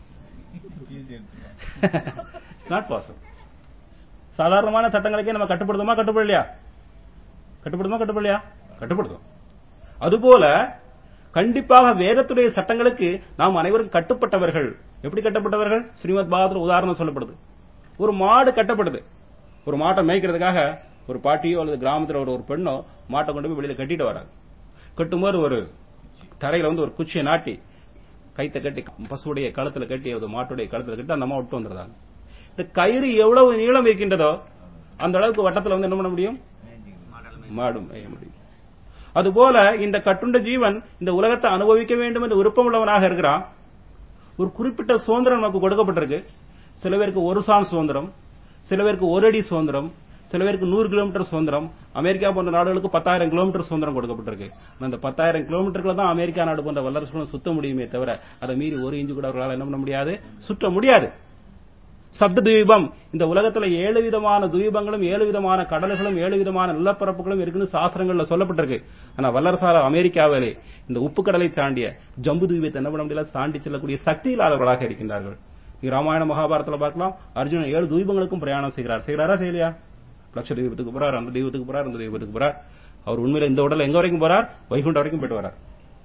A: நாட் பாசிபிள் சாதாரணமான சட்டங்களுக்கே நம்ம கட்டுப்படுத்துமா கட்டுப்படலையா கட்டுப்படுத்துமா கட்டுப்படலையா கட்டுப்படுத்தும் அதுபோல கண்டிப்பாக வேதத்துடைய சட்டங்களுக்கு நாம் அனைவரும் கட்டுப்பட்டவர்கள் எப்படி கட்டப்பட்டவர்கள் ஸ்ரீமத் பாகத்தில் உதாரணம் சொல்லப்படுது ஒரு மாடு கட்டப்படுது ஒரு மாட்டை மேய்க்கிறதுக்காக ஒரு பாட்டியோ அல்லது கிராமத்தில் ஒரு ஒரு பெண்ணோ மாட்டை கொண்டு போய் வெளியில கட்டிட்டு வராங்க கட்டும்போது ஒரு தரையில வந்து ஒரு குச்சியை நாட்டி கைத்தை கட்டி பசுவுடைய கழுத்துல கட்டி அது மாட்டுடைய கழுத்துல கட்டி அந்த அம்மா விட்டு வந்துடுறாங்க இந்த கயிறு எவ்வளவு நீளம் இருக்கின்றதோ அந்த அளவுக்கு வட்டத்துல வந்து என்ன பண்ண முடியும் மாடு மேய முடியும் அதுபோல இந்த கட்டுண்ட ஜீவன் இந்த உலகத்தை அனுபவிக்க வேண்டும் என்று விருப்பமுள்ளவனாக இருக்கிறான் ஒரு குறிப்பிட்ட சுதந்திரம் நமக்கு கொடுக்கப்பட்டிருக்கு சில பேருக்கு ஒரு சான் சுதந்திரம் சில பேருக்கு ஒரு அடி சுதந்திரம் சில பேருக்கு நூறு கிலோமீட்டர் சுதந்திரம் அமெரிக்கா போன்ற நாடுகளுக்கு பத்தாயிரம் கிலோமீட்டர் சுதந்திரம் கொடுக்கப்பட்டிருக்கு அந்த பத்தாயிரம் கிலோமீட்டர்ல தான் அமெரிக்கா நாடு போன்ற வல்லரசுகளும் சுத்த முடியுமே தவிர அதை மீறி ஒரு இன்ச்சு கூட அவர்களால் என்ன பண்ண முடியாது சுற்ற முடியாது சப்த துவீபம் இந்த உலகத்துல ஏழு விதமான துவீபங்களும் ஏழு விதமான கடல்களும் ஏழு விதமான நிலப்பரப்புகளும் இருக்குன்னு சாஸ்திரங்கள்ல சொல்லப்பட்டிருக்கு ஆனா வல்லரசால அமெரிக்காவிலே இந்த உப்பு கடலை தாண்டிய ஜம்பு துவீபத்தை என்ன பண்ண முடியல தாண்டி செல்லக்கூடிய சக்தி இல்லாதவர்களாக இருக்கின்றார்கள் நீ ராமாயண மகாபாரதத்துல பார்க்கலாம் அர்ஜுனன் ஏழு துவீபங்களுக்கும் பிரயாணம் செய்கிறார் செய்கிறாரா செய்யலையா லட்ச தெய்வத்துக்கு போறார் அந்த தெய்வத்துக்கு போறார் அந்த தெய்வத்துக்கு போறார் அவர் உண்மையில இந்த உடல எங்க வரைக்கும் போறார் வைகுண்ட வரைக்கும் போயிட்டு வரார்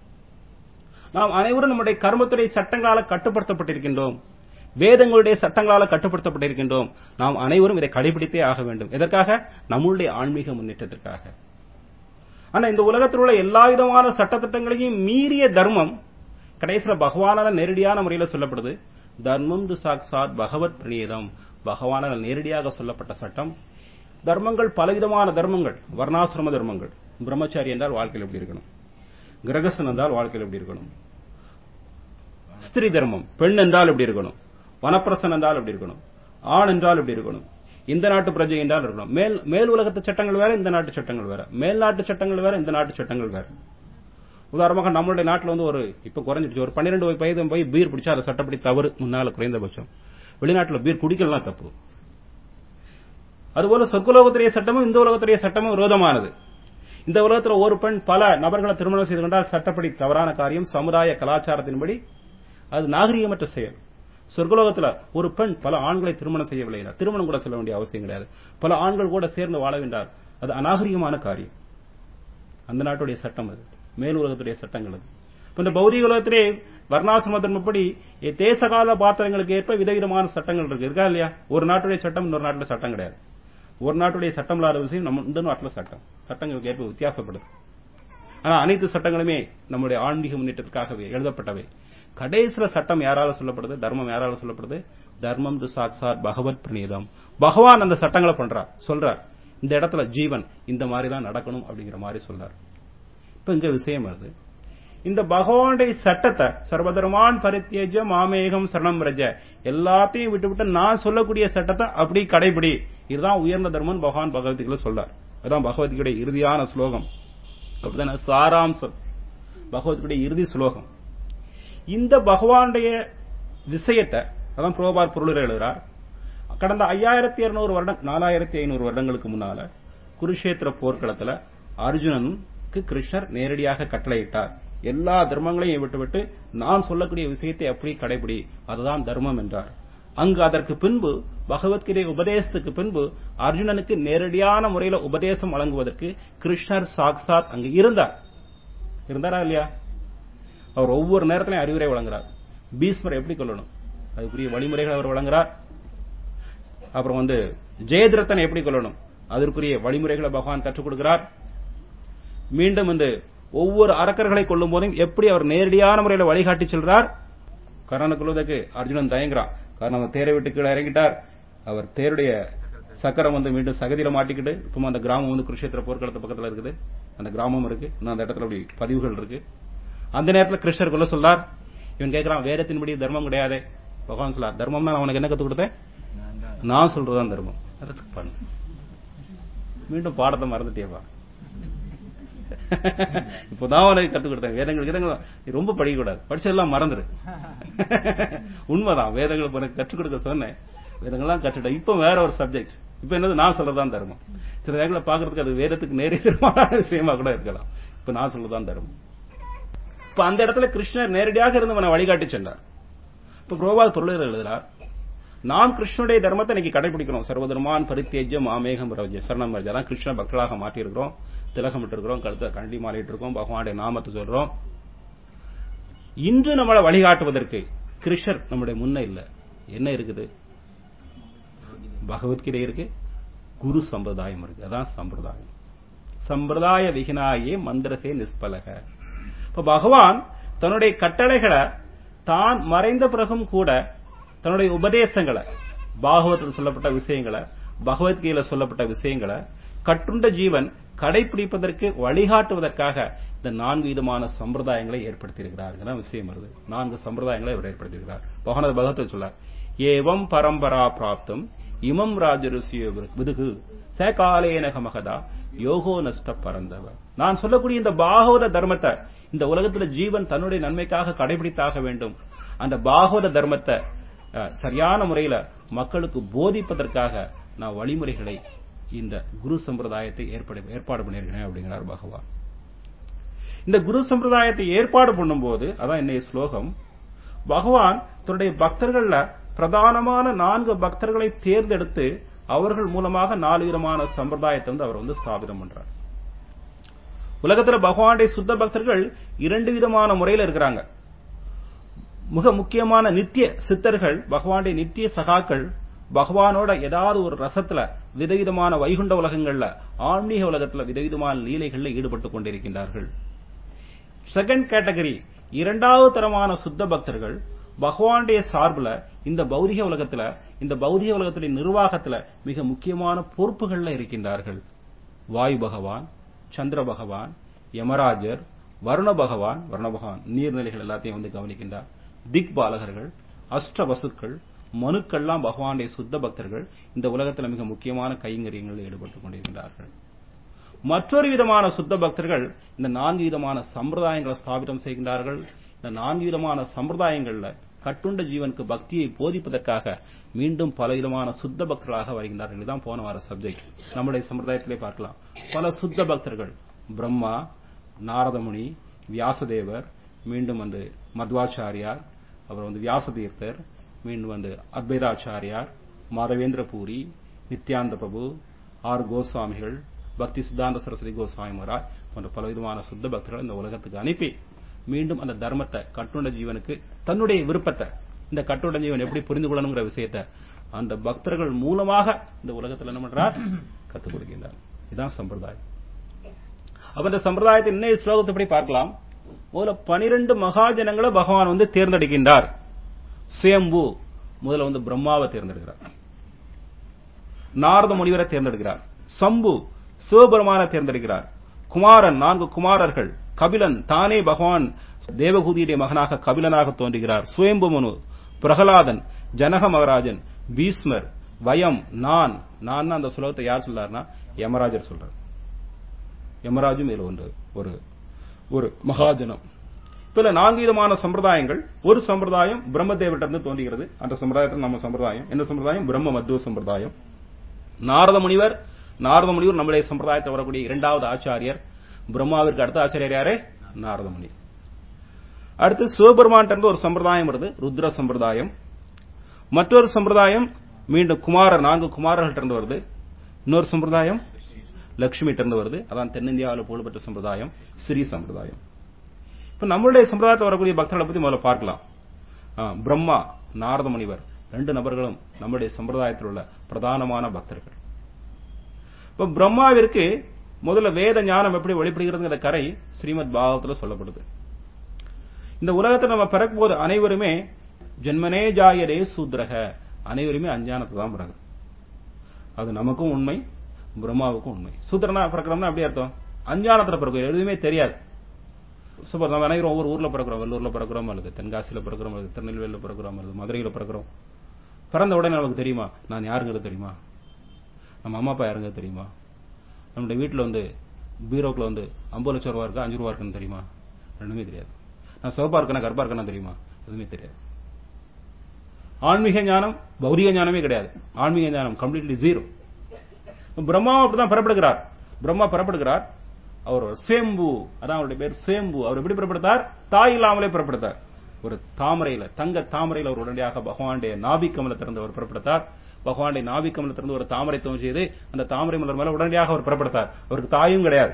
A: நாம் அனைவரும் நம்முடைய கர்மத்துடைய சட்டங்களால கட்டுப்படுத்தப்பட்டிருக்கின்றோம் வேதங்களுடைய சட்டங்களால கட்டுப்படுத்தப்பட்டிருக்கின்றோம் நாம் அனைவரும் இதை கடைபிடித்தே ஆக வேண்டும் எதற்காக நம்முடைய ஆன்மீக முன்னேற்றத்திற்காக ஆனா இந்த உலகத்தில் உள்ள எல்லா விதமான சட்டத்திட்டங்களையும் மீறிய தர்மம் கடைசியில பகவானால நேரடியான முறையில சொல்லப்படுது தர்மம் து சாக்சாத் பகவத் பிரணீதம் பகவானால் நேரடியாக சொல்லப்பட்ட சட்டம் தர்மங்கள் பலவிதமான தர்மங்கள் வர்ணாசிரம தர்மங்கள் பிரம்மச்சாரி என்றால் வாழ்க்கையில் எப்படி இருக்கணும் கிரகசன் என்றால் வாழ்க்கையில் எப்படி இருக்கணும் ஸ்திரீ தர்மம் பெண் என்றால் எப்படி இருக்கணும் வனப்பிரசன் என்றால் எப்படி இருக்கணும் ஆண் என்றால் எப்படி இருக்கணும் இந்த நாட்டு பிரஜை என்றால் இருக்கணும் மேல் மேல் உலகத்து சட்டங்கள் வேற இந்த நாட்டு சட்டங்கள் வேற மேல் நாட்டு சட்டங்கள் வேற இந்த நாட்டு சட்டங்கள் வேற உதாரணமாக நம்மளுடைய நாட்டில் வந்து ஒரு இப்ப குறைஞ்சிடுச்சு ஒரு பன்னிரெண்டு வயது போய் பீர் பிடிச்சா அதை சட்டப்படி தவறு முன்னால குறைந்தபட்சம் வெளிநாட்டில் பீர் குடிக்கலாம் தப்பு அதுபோல சொர்க்குலோகத்துடைய சட்டமும் இந்த உலகத்துடைய சட்டமும் விரோதமானது இந்த உலகத்தில் ஒரு பெண் பல நபர்களை திருமணம் செய்து கொண்டால் சட்டப்படி தவறான காரியம் சமுதாய கலாச்சாரத்தின்படி அது நாகரிகமற்ற செயல் சொர்க்கலோகத்துல ஒரு பெண் பல ஆண்களை திருமணம் செய்யவில்லை திருமணம் கூட சொல்ல வேண்டிய அவசியம் கிடையாது பல ஆண்கள் கூட சேர்ந்து வாழ வேண்டார் அது அநாகரிகமான காரியம் அந்த நாட்டுடைய சட்டம் அது மேல் உலகத்துடைய சட்டங்கள் அது இந்த பௌதிக உலகத்திலே வர்ணாசிரம தர்மப்படி தேசகால பாத்திரங்களுக்கு ஏற்ப விதவிதமான சட்டங்கள் இருக்கு இருக்கா இல்லையா ஒரு நாட்டுடைய சட்டம் இன்னொரு நாட்டுடைய சட்டம் கிடையாது ஒரு நாட்டுடைய சட்டம் இல்லாத விஷயம் நம்ம இந்த நாட்டுல சட்டம் சட்டங்களுக்கு ஏற்ப வித்தியாசப்படுது ஆனா அனைத்து சட்டங்களுமே நம்முடைய ஆன்மீக முன்னேற்றத்திற்காகவே எழுதப்பட்டவை கடைசில சட்டம் யாரால சொல்லப்படுது தர்மம் யாரால சொல்லப்படுது தர்மம் து சாக்சாத் பகவத் பிரணீதம் பகவான் அந்த சட்டங்களை பண்றார் சொல்றார் இந்த இடத்துல ஜீவன் இந்த மாதிரி தான் நடக்கணும் அப்படிங்கிற மாதிரி சொல்றார் இப்ப இங்க விஷயம் வருது இந்த பகவானுடைய சட்டத்தை சர்வதர்மான் பரித்தியஜ மாமேகம் சரணம் ரஜ எல்லாத்தையும் விட்டு விட்டு நான் சொல்லக்கூடிய சட்டத்தை அப்படி கடைபிடி இதுதான் உயர்ந்த தர்மம் பகவான் பகவத்கீதை சொல்றார் அதான் பகவத்கீதை இறுதியான ஸ்லோகம் அப்படித்தானே சாராம்சம் பகவத்குடைய இறுதி ஸ்லோகம் இந்த பகவானுடைய விஷயத்தை அதான் புரோபார் பொருள் எழுதுறார் கடந்த ஐயாயிரத்தி இருநூறு வருடம் நாலாயிரத்தி ஐநூறு வருடங்களுக்கு முன்னால குருஷேத்திர போர்க்களத்துல அர்ஜுனனுக்கு கிருஷ்ணர் நேரடியாக கட்டளையிட்டார் எல்லா தர்மங்களையும் விட்டுவிட்டு நான் சொல்லக்கூடிய விஷயத்தை அப்படி கடைபிடி அதுதான் தர்மம் என்றார் அங்கு அதற்கு பின்பு பகவத்கீதை உபதேசத்துக்கு பின்பு அர்ஜுனனுக்கு நேரடியான முறையில உபதேசம் வழங்குவதற்கு கிருஷ்ணர் சாக்சாத் அங்கு இருந்தார் இருந்தாரா இல்லையா அவர் ஒவ்வொரு நேரத்திலையும் அறிவுரை வழங்குறார் பீஸ்மர் எப்படி கொள்ளணும் அதுக்குரிய வழிமுறைகள் அவர் வழங்குறார் அப்புறம் வந்து ஜெயதிரத்தனை எப்படி கொள்ளணும் அதற்குரிய வழிமுறைகளை பகவான் கற்றுக் கொடுக்கிறார் மீண்டும் வந்து ஒவ்வொரு அரக்கர்களை கொள்ளும் போதும் எப்படி அவர் நேரடியான முறையில் வழிகாட்டி செல்றார் கர்ணனை கொள்வதற்கு அர்ஜுனன் தயங்குறான் காரணம் அவர் தேரை விட்டு கீழே இறங்கிட்டார் அவர் தேருடைய சக்கரம் வந்து மீண்டும் சகதியில மாட்டிக்கிட்டு இப்போ அந்த கிராமம் வந்து குருஷேத்திர போர்க்களத்து பக்கத்துல இருக்குது அந்த கிராமம் இருக்கு இன்னும் அந்த இடத்துல அப்படி பதிவுகள் இருக்கு அந்த நேரத்தில் கிருஷ்ணர் கொல்ல சொல்லார் இவன் கேட்கிறான் வேதத்தின்படி தர்மம் கிடையாதே பகவான் சொல்லார் தர்மம்னா நான் உனக்கு என்ன கத்துக் கொடுத்தேன் நான் சொல்றதுதான் தர்மம் அதை பண்ணு மீண்டும் பாடத்தை மறந்துட்டேப்பா இப்போதான் உனக்கு கத்துக் கொடுத்தேன் வேதங்கள் வேதங்கள் நீ ரொம்ப படிக்கக்கூடாது படிச்சதெல்லாம் மறந்துரு உண்மைதான் வேதங்கள் உனக்கு கற்றுக் கொடுக்க சொன்னேன் வேதங்கள்லாம் கற்றுட்ட இப்ப வேற ஒரு சப்ஜெக்ட் இப்ப என்னது நான் சொல்றதான் தர்மம் சில நேரங்களை பாக்குறதுக்கு அது வேதத்துக்கு நேரடியான விஷயமா கூட இருக்கலாம் இப்ப நான் சொல்றதான் தர்மம் இப்ப அந்த இடத்துல கிருஷ்ணர் நேரடியாக இருந்து அவனை வழிகாட்டி சென்றார் இப்ப குரோபால் பொருள் எழுதுறார் நாம் கிருஷ்ணனுடைய தர்மத்தை இன்னைக்கு கடைபிடிக்கிறோம் சர்வதர்மான் பரித்தேஜம் ஆமேகம் ரவஜ சரணம் ரஜா தான் கிருஷ்ண பக்தர்களாக மாற்றியிருக்கிறோம் திலகம் இருக்கிறோம் கழுத்த கண்டி மாறிட்டு இருக்கோம் பகவானுடைய நாமத்தை சொல்றோம் இன்று நம்மளை வழிகாட்டுவதற்கு கிருஷ்ணர் நம்முடைய முன்ன இல்ல என்ன இருக்குது பகவத்கீதை இருக்கு குரு சம்பிரதாயம் இருக்கு அதான் சம்பிரதாயம் சம்பிரதாய விகினாயே மந்திரசே நிஸ்பலக இப்ப பகவான் தன்னுடைய கட்டளைகளை தான் மறைந்த பிறகும் கூட தன்னுடைய உபதேசங்களை பாகவத்தில் சொல்லப்பட்ட விஷயங்களை பகவத்கீதையில சொல்லப்பட்ட விஷயங்களை கட்டுண்ட ஜீவன் கடைபிடிப்பதற்கு வழிகாட்டுவதற்காக இந்த நான்கு விதமான சம்பிரதாயங்களை ஏற்படுத்தியிருக்கிறார் விஷயம் வருது நான்கு சம்பிரதாயங்களை அவர் ஏற்படுத்தியிருக்கிறார் பகவான் பகவத்தில் சொல்லார் ஏவம் பரம்பரா பிராப்தம் இமம் ராஜருசியோ விதுகு சேகாலேனக மகதா யோகோ நஷ்ட பரந்தவ நான் சொல்லக்கூடிய இந்த பாகவத தர்மத்தை இந்த உலகத்துல ஜீவன் தன்னுடைய நன்மைக்காக கடைபிடித்தாக வேண்டும் அந்த பாகவத தர்மத்தை சரியான முறையில மக்களுக்கு போதிப்பதற்காக நான் வழிமுறைகளை இந்த குரு சம்பிரதாயத்தை ஏற்பாடு ஏற்பாடு பண்ணியிருக்கிறேன் அப்படிங்கிறார் பகவான் இந்த குரு சம்பிரதாயத்தை ஏற்பாடு பண்ணும்போது அதான் என்னைய ஸ்லோகம் பகவான் தன்னுடைய பக்தர்கள்ல பிரதானமான நான்கு பக்தர்களை தேர்ந்தெடுத்து அவர்கள் மூலமாக நாலு விதமான சம்பிரதாயத்தை வந்து அவர் வந்து ஸ்தாபிதம் பண்றார் உலகத்துல பகவானுடைய சுத்த பக்தர்கள் இரண்டு விதமான முறையில இருக்கிறாங்க மிக முக்கியமான நித்திய சித்தர்கள் பகவானுடைய நித்திய சகாக்கள் பகவானோட ஏதாவது ஒரு ரசத்துல விதவிதமான வைகுண்ட உலகங்கள்ல ஆன்மீக உலகத்துல விதவிதமான லீலைகள்ல ஈடுபட்டு கொண்டிருக்கின்றார்கள் செகண்ட் கேட்டகரி இரண்டாவது தரமான சுத்த பக்தர்கள் பகவானுடைய சார்புல இந்த பௌதிக உலகத்துல இந்த பௌதிக உலகத்துடைய நிர்வாகத்துல மிக முக்கியமான பொறுப்புகள்ல இருக்கின்றார்கள் வாயு பகவான் சந்திர பகவான் யமராஜர் வருண பகவான் வருண பகவான் நீர்நிலைகள் எல்லாத்தையும் வந்து கவனிக்கின்றார் திக் பாலகர்கள் அஷ்ட வசுக்கள் மனுக்கள்லாம் பகவானுடைய சுத்த பக்தர்கள் இந்த உலகத்தில் மிக முக்கியமான கைங்கரியங்களில் ஈடுபட்டுக் கொண்டிருக்கின்றார்கள் மற்றொரு விதமான சுத்த பக்தர்கள் இந்த நான்கு விதமான சம்பிரதாயங்களை ஸ்தாபிதம் செய்கின்றார்கள் இந்த நான்கு விதமான சம்பிரதாயங்கள்ல கட்டுண்ட ஜீவனுக்கு பக்தியை போதிப்பதற்காக மீண்டும் பல விதமான சுத்த பக்தர்களாக வருகின்றார்கள் இதுதான் போன வார சப்ஜெக்ட் நம்முடைய சம்பிரதாயத்திலே பார்க்கலாம் பல சுத்த பக்தர்கள் பிரம்மா நாரதமுனி வியாசதேவர் மீண்டும் வந்து மத்வாச்சாரியார் அப்புறம் வந்து வியாசதீர்த்தர் மீண்டும் வந்து அத்வைதாச்சாரியார் மாதவேந்திர பூரி நித்யானந்த பிரபு ஆர் கோஸ்வாமிகள் பக்தி சித்தாந்த சரஸ்வதி கோஸ்வாமி மகாராஜ் போன்ற பலவிதமான சுத்த பக்தர்கள் இந்த உலகத்துக்கு அனுப்பி மீண்டும் அந்த தர்மத்தை கட்டுண்ட ஜீவனுக்கு தன்னுடைய விருப்பத்தை இந்த கட்டுண்ட ஜீவன் எப்படி புரிந்து கொள்ளணுங்கிற விஷயத்தை அந்த பக்தர்கள் மூலமாக இந்த உலகத்தில் என்ன பண்றார் கத்துக் கொடுக்கின்றார் இதுதான் சம்பிரதாயம் அப்ப இந்த சம்பிரதாயத்தை இன்னைய ஸ்லோகத்தை பார்க்கலாம் முதல்ல பனிரெண்டு மகாஜனங்களை பகவான் வந்து தேர்ந்தெடுக்கின்றார் சுயம்பு முதல்ல வந்து பிரம்மாவை தேர்ந்தெடுக்கிறார் நாரத முனிவரை தேர்ந்தெடுக்கிறார் சம்பு சிவபெருமான தேர்ந்தெடுக்கிறார் குமாரன் நான்கு குமாரர்கள் கபிலன் தானே பகவான் தேவகூதியுடைய மகனாக கபிலனாக தோன்றுகிறார் சுயம்பு மனு பிரகலாதன் ஜனக மகராஜன் பீஸ்மர் வயம் நான் நான் அந்த சுலோகத்தை யார் சொல்றாருன்னா யமராஜர் சொல்றார் யமராஜும் இதுல ஒன்று ஒரு ஒரு மகாஜனம் இப்ப நான்கு விதமான சம்பிரதாயங்கள் ஒரு சம்பிரதாயம் பிரம்மதேவரிடமிருந்து தோன்றுகிறது அந்த சம்பிரதாயத்தில் நம்ம சம்பிரதாயம் என்ன சம்பிரதாயம் பிரம்ம மத்துவ சம்பிரதாயம் நாரத முனிவர் நாரத முனிவர் நம்முடைய சம்பிரதாயத்தை வரக்கூடிய இரண்டாவது ஆச்சாரியர் பிரம்மாவிற்கு அடுத்த ஆச்சாரியர் யாரு நாரத முனி அடுத்து சிவபெருமான் இருந்து ஒரு சம்பிரதாயம் வருது ருத்ர சம்பிரதாயம் மற்றொரு சம்பிரதாயம் மீண்டும் குமாரர் நான்கு குமாரர்கள்ட்ட இருந்து வருது இன்னொரு சம்பிரதாயம் லட்சுமி இருந்து வருது அதான் தென்னிந்தியாவில் புகழ்பெற்ற சம்பிரதாயம் ஸ்ரீ சம்பிரதாயம் இப்ப நம்மளுடைய சம்பிரதாயத்தில் வரக்கூடிய பக்தர்களை பத்தி முதல்ல பார்க்கலாம் ஆ, பிரம்மா நாரத முனிவர் ரெண்டு நபர்களும் நம்முடைய சம்பிரதாயத்தில் உள்ள பிரதானமான பக்தர்கள் இப்ப பிரம்மாவிற்கு முதல்ல வேத ஞானம் எப்படி வெளிப்படுகிறதுங்கிற கரை ஸ்ரீமத் பாகவத்துல சொல்லப்படுது இந்த உலகத்தை நம்ம பிறக்கும் போது அனைவருமே ஜென்மனே ஜாயரே சூத்ரக அனைவருமே அஞ்ஞானத்தை தான் பிறகு அது நமக்கும் உண்மை பிரம்மாவுக்கும் உண்மை சூத்திரனா பிறக்கிறோம்னா அப்படி அர்த்தம் அஞ்ஞானத்துல பிறக்கும் எதுவுமே தெரியாது சூப்பர் நம்ம அனைவரும் ஒவ்வொரு ஊர்ல பிறக்கிறோம் வெள்ளூர்ல பிறக்கிறோம் அல்லது தென்காசியில பிறக்கிறோம் அல்லது திருநெல்வேலியில பிறக்கிறோம் அல்லது மதுரையில பிறக்கிறோம் பிறந்த உடனே நமக்கு தெரியுமா நான் யாருங்கிறது தெரியுமா நம்ம அம்மா அப்பா யாருங்கிறது தெரியுமா நம்முடைய வீட்டுல வந்து பீரோக்குள்ள வந்து ஐம்பது லட்சம் ரூபா இருக்கா அஞ்சு ரூபா இருக்குன்னு தெரியுமா ரெண்டுமே தெரியாது நான் சிவப்பா இருக்கேனா கருப்பா இருக்கேனா தெரியுமா எதுவுமே தெரியாது ஆன்மீக ஞானம் பௌதிக ஞானமே கிடையாது ஆன்மீக ஞானம் கம்ப்ளீட்லி ஜீரோ பிரம்மாவும் அப்படிதான் பெறப்படுகிறார் பிரம்மா பெறப்படுகிறார் அவர் ஒரு சுயம்பு அதான் அவருடைய பேர் சுயம்பு அவர் எப்படி பெறப்படுத்தார் தாய் இல்லாமலே பெறப்படுத்தார் ஒரு தாமரையில தங்க தாமரையில அவர் உடனடியாக பகவானுடைய நாபி கமலத்திலிருந்து அவர் பெறப்படுத்தார் பகவானுடைய நாபி கமலத்திலிருந்து ஒரு தாமரை தோன்றியது அந்த தாமரை மலர் மேல உடனடியாக அவர் பெறப்படுத்தார் அவருக்கு தாயும் கிடையாது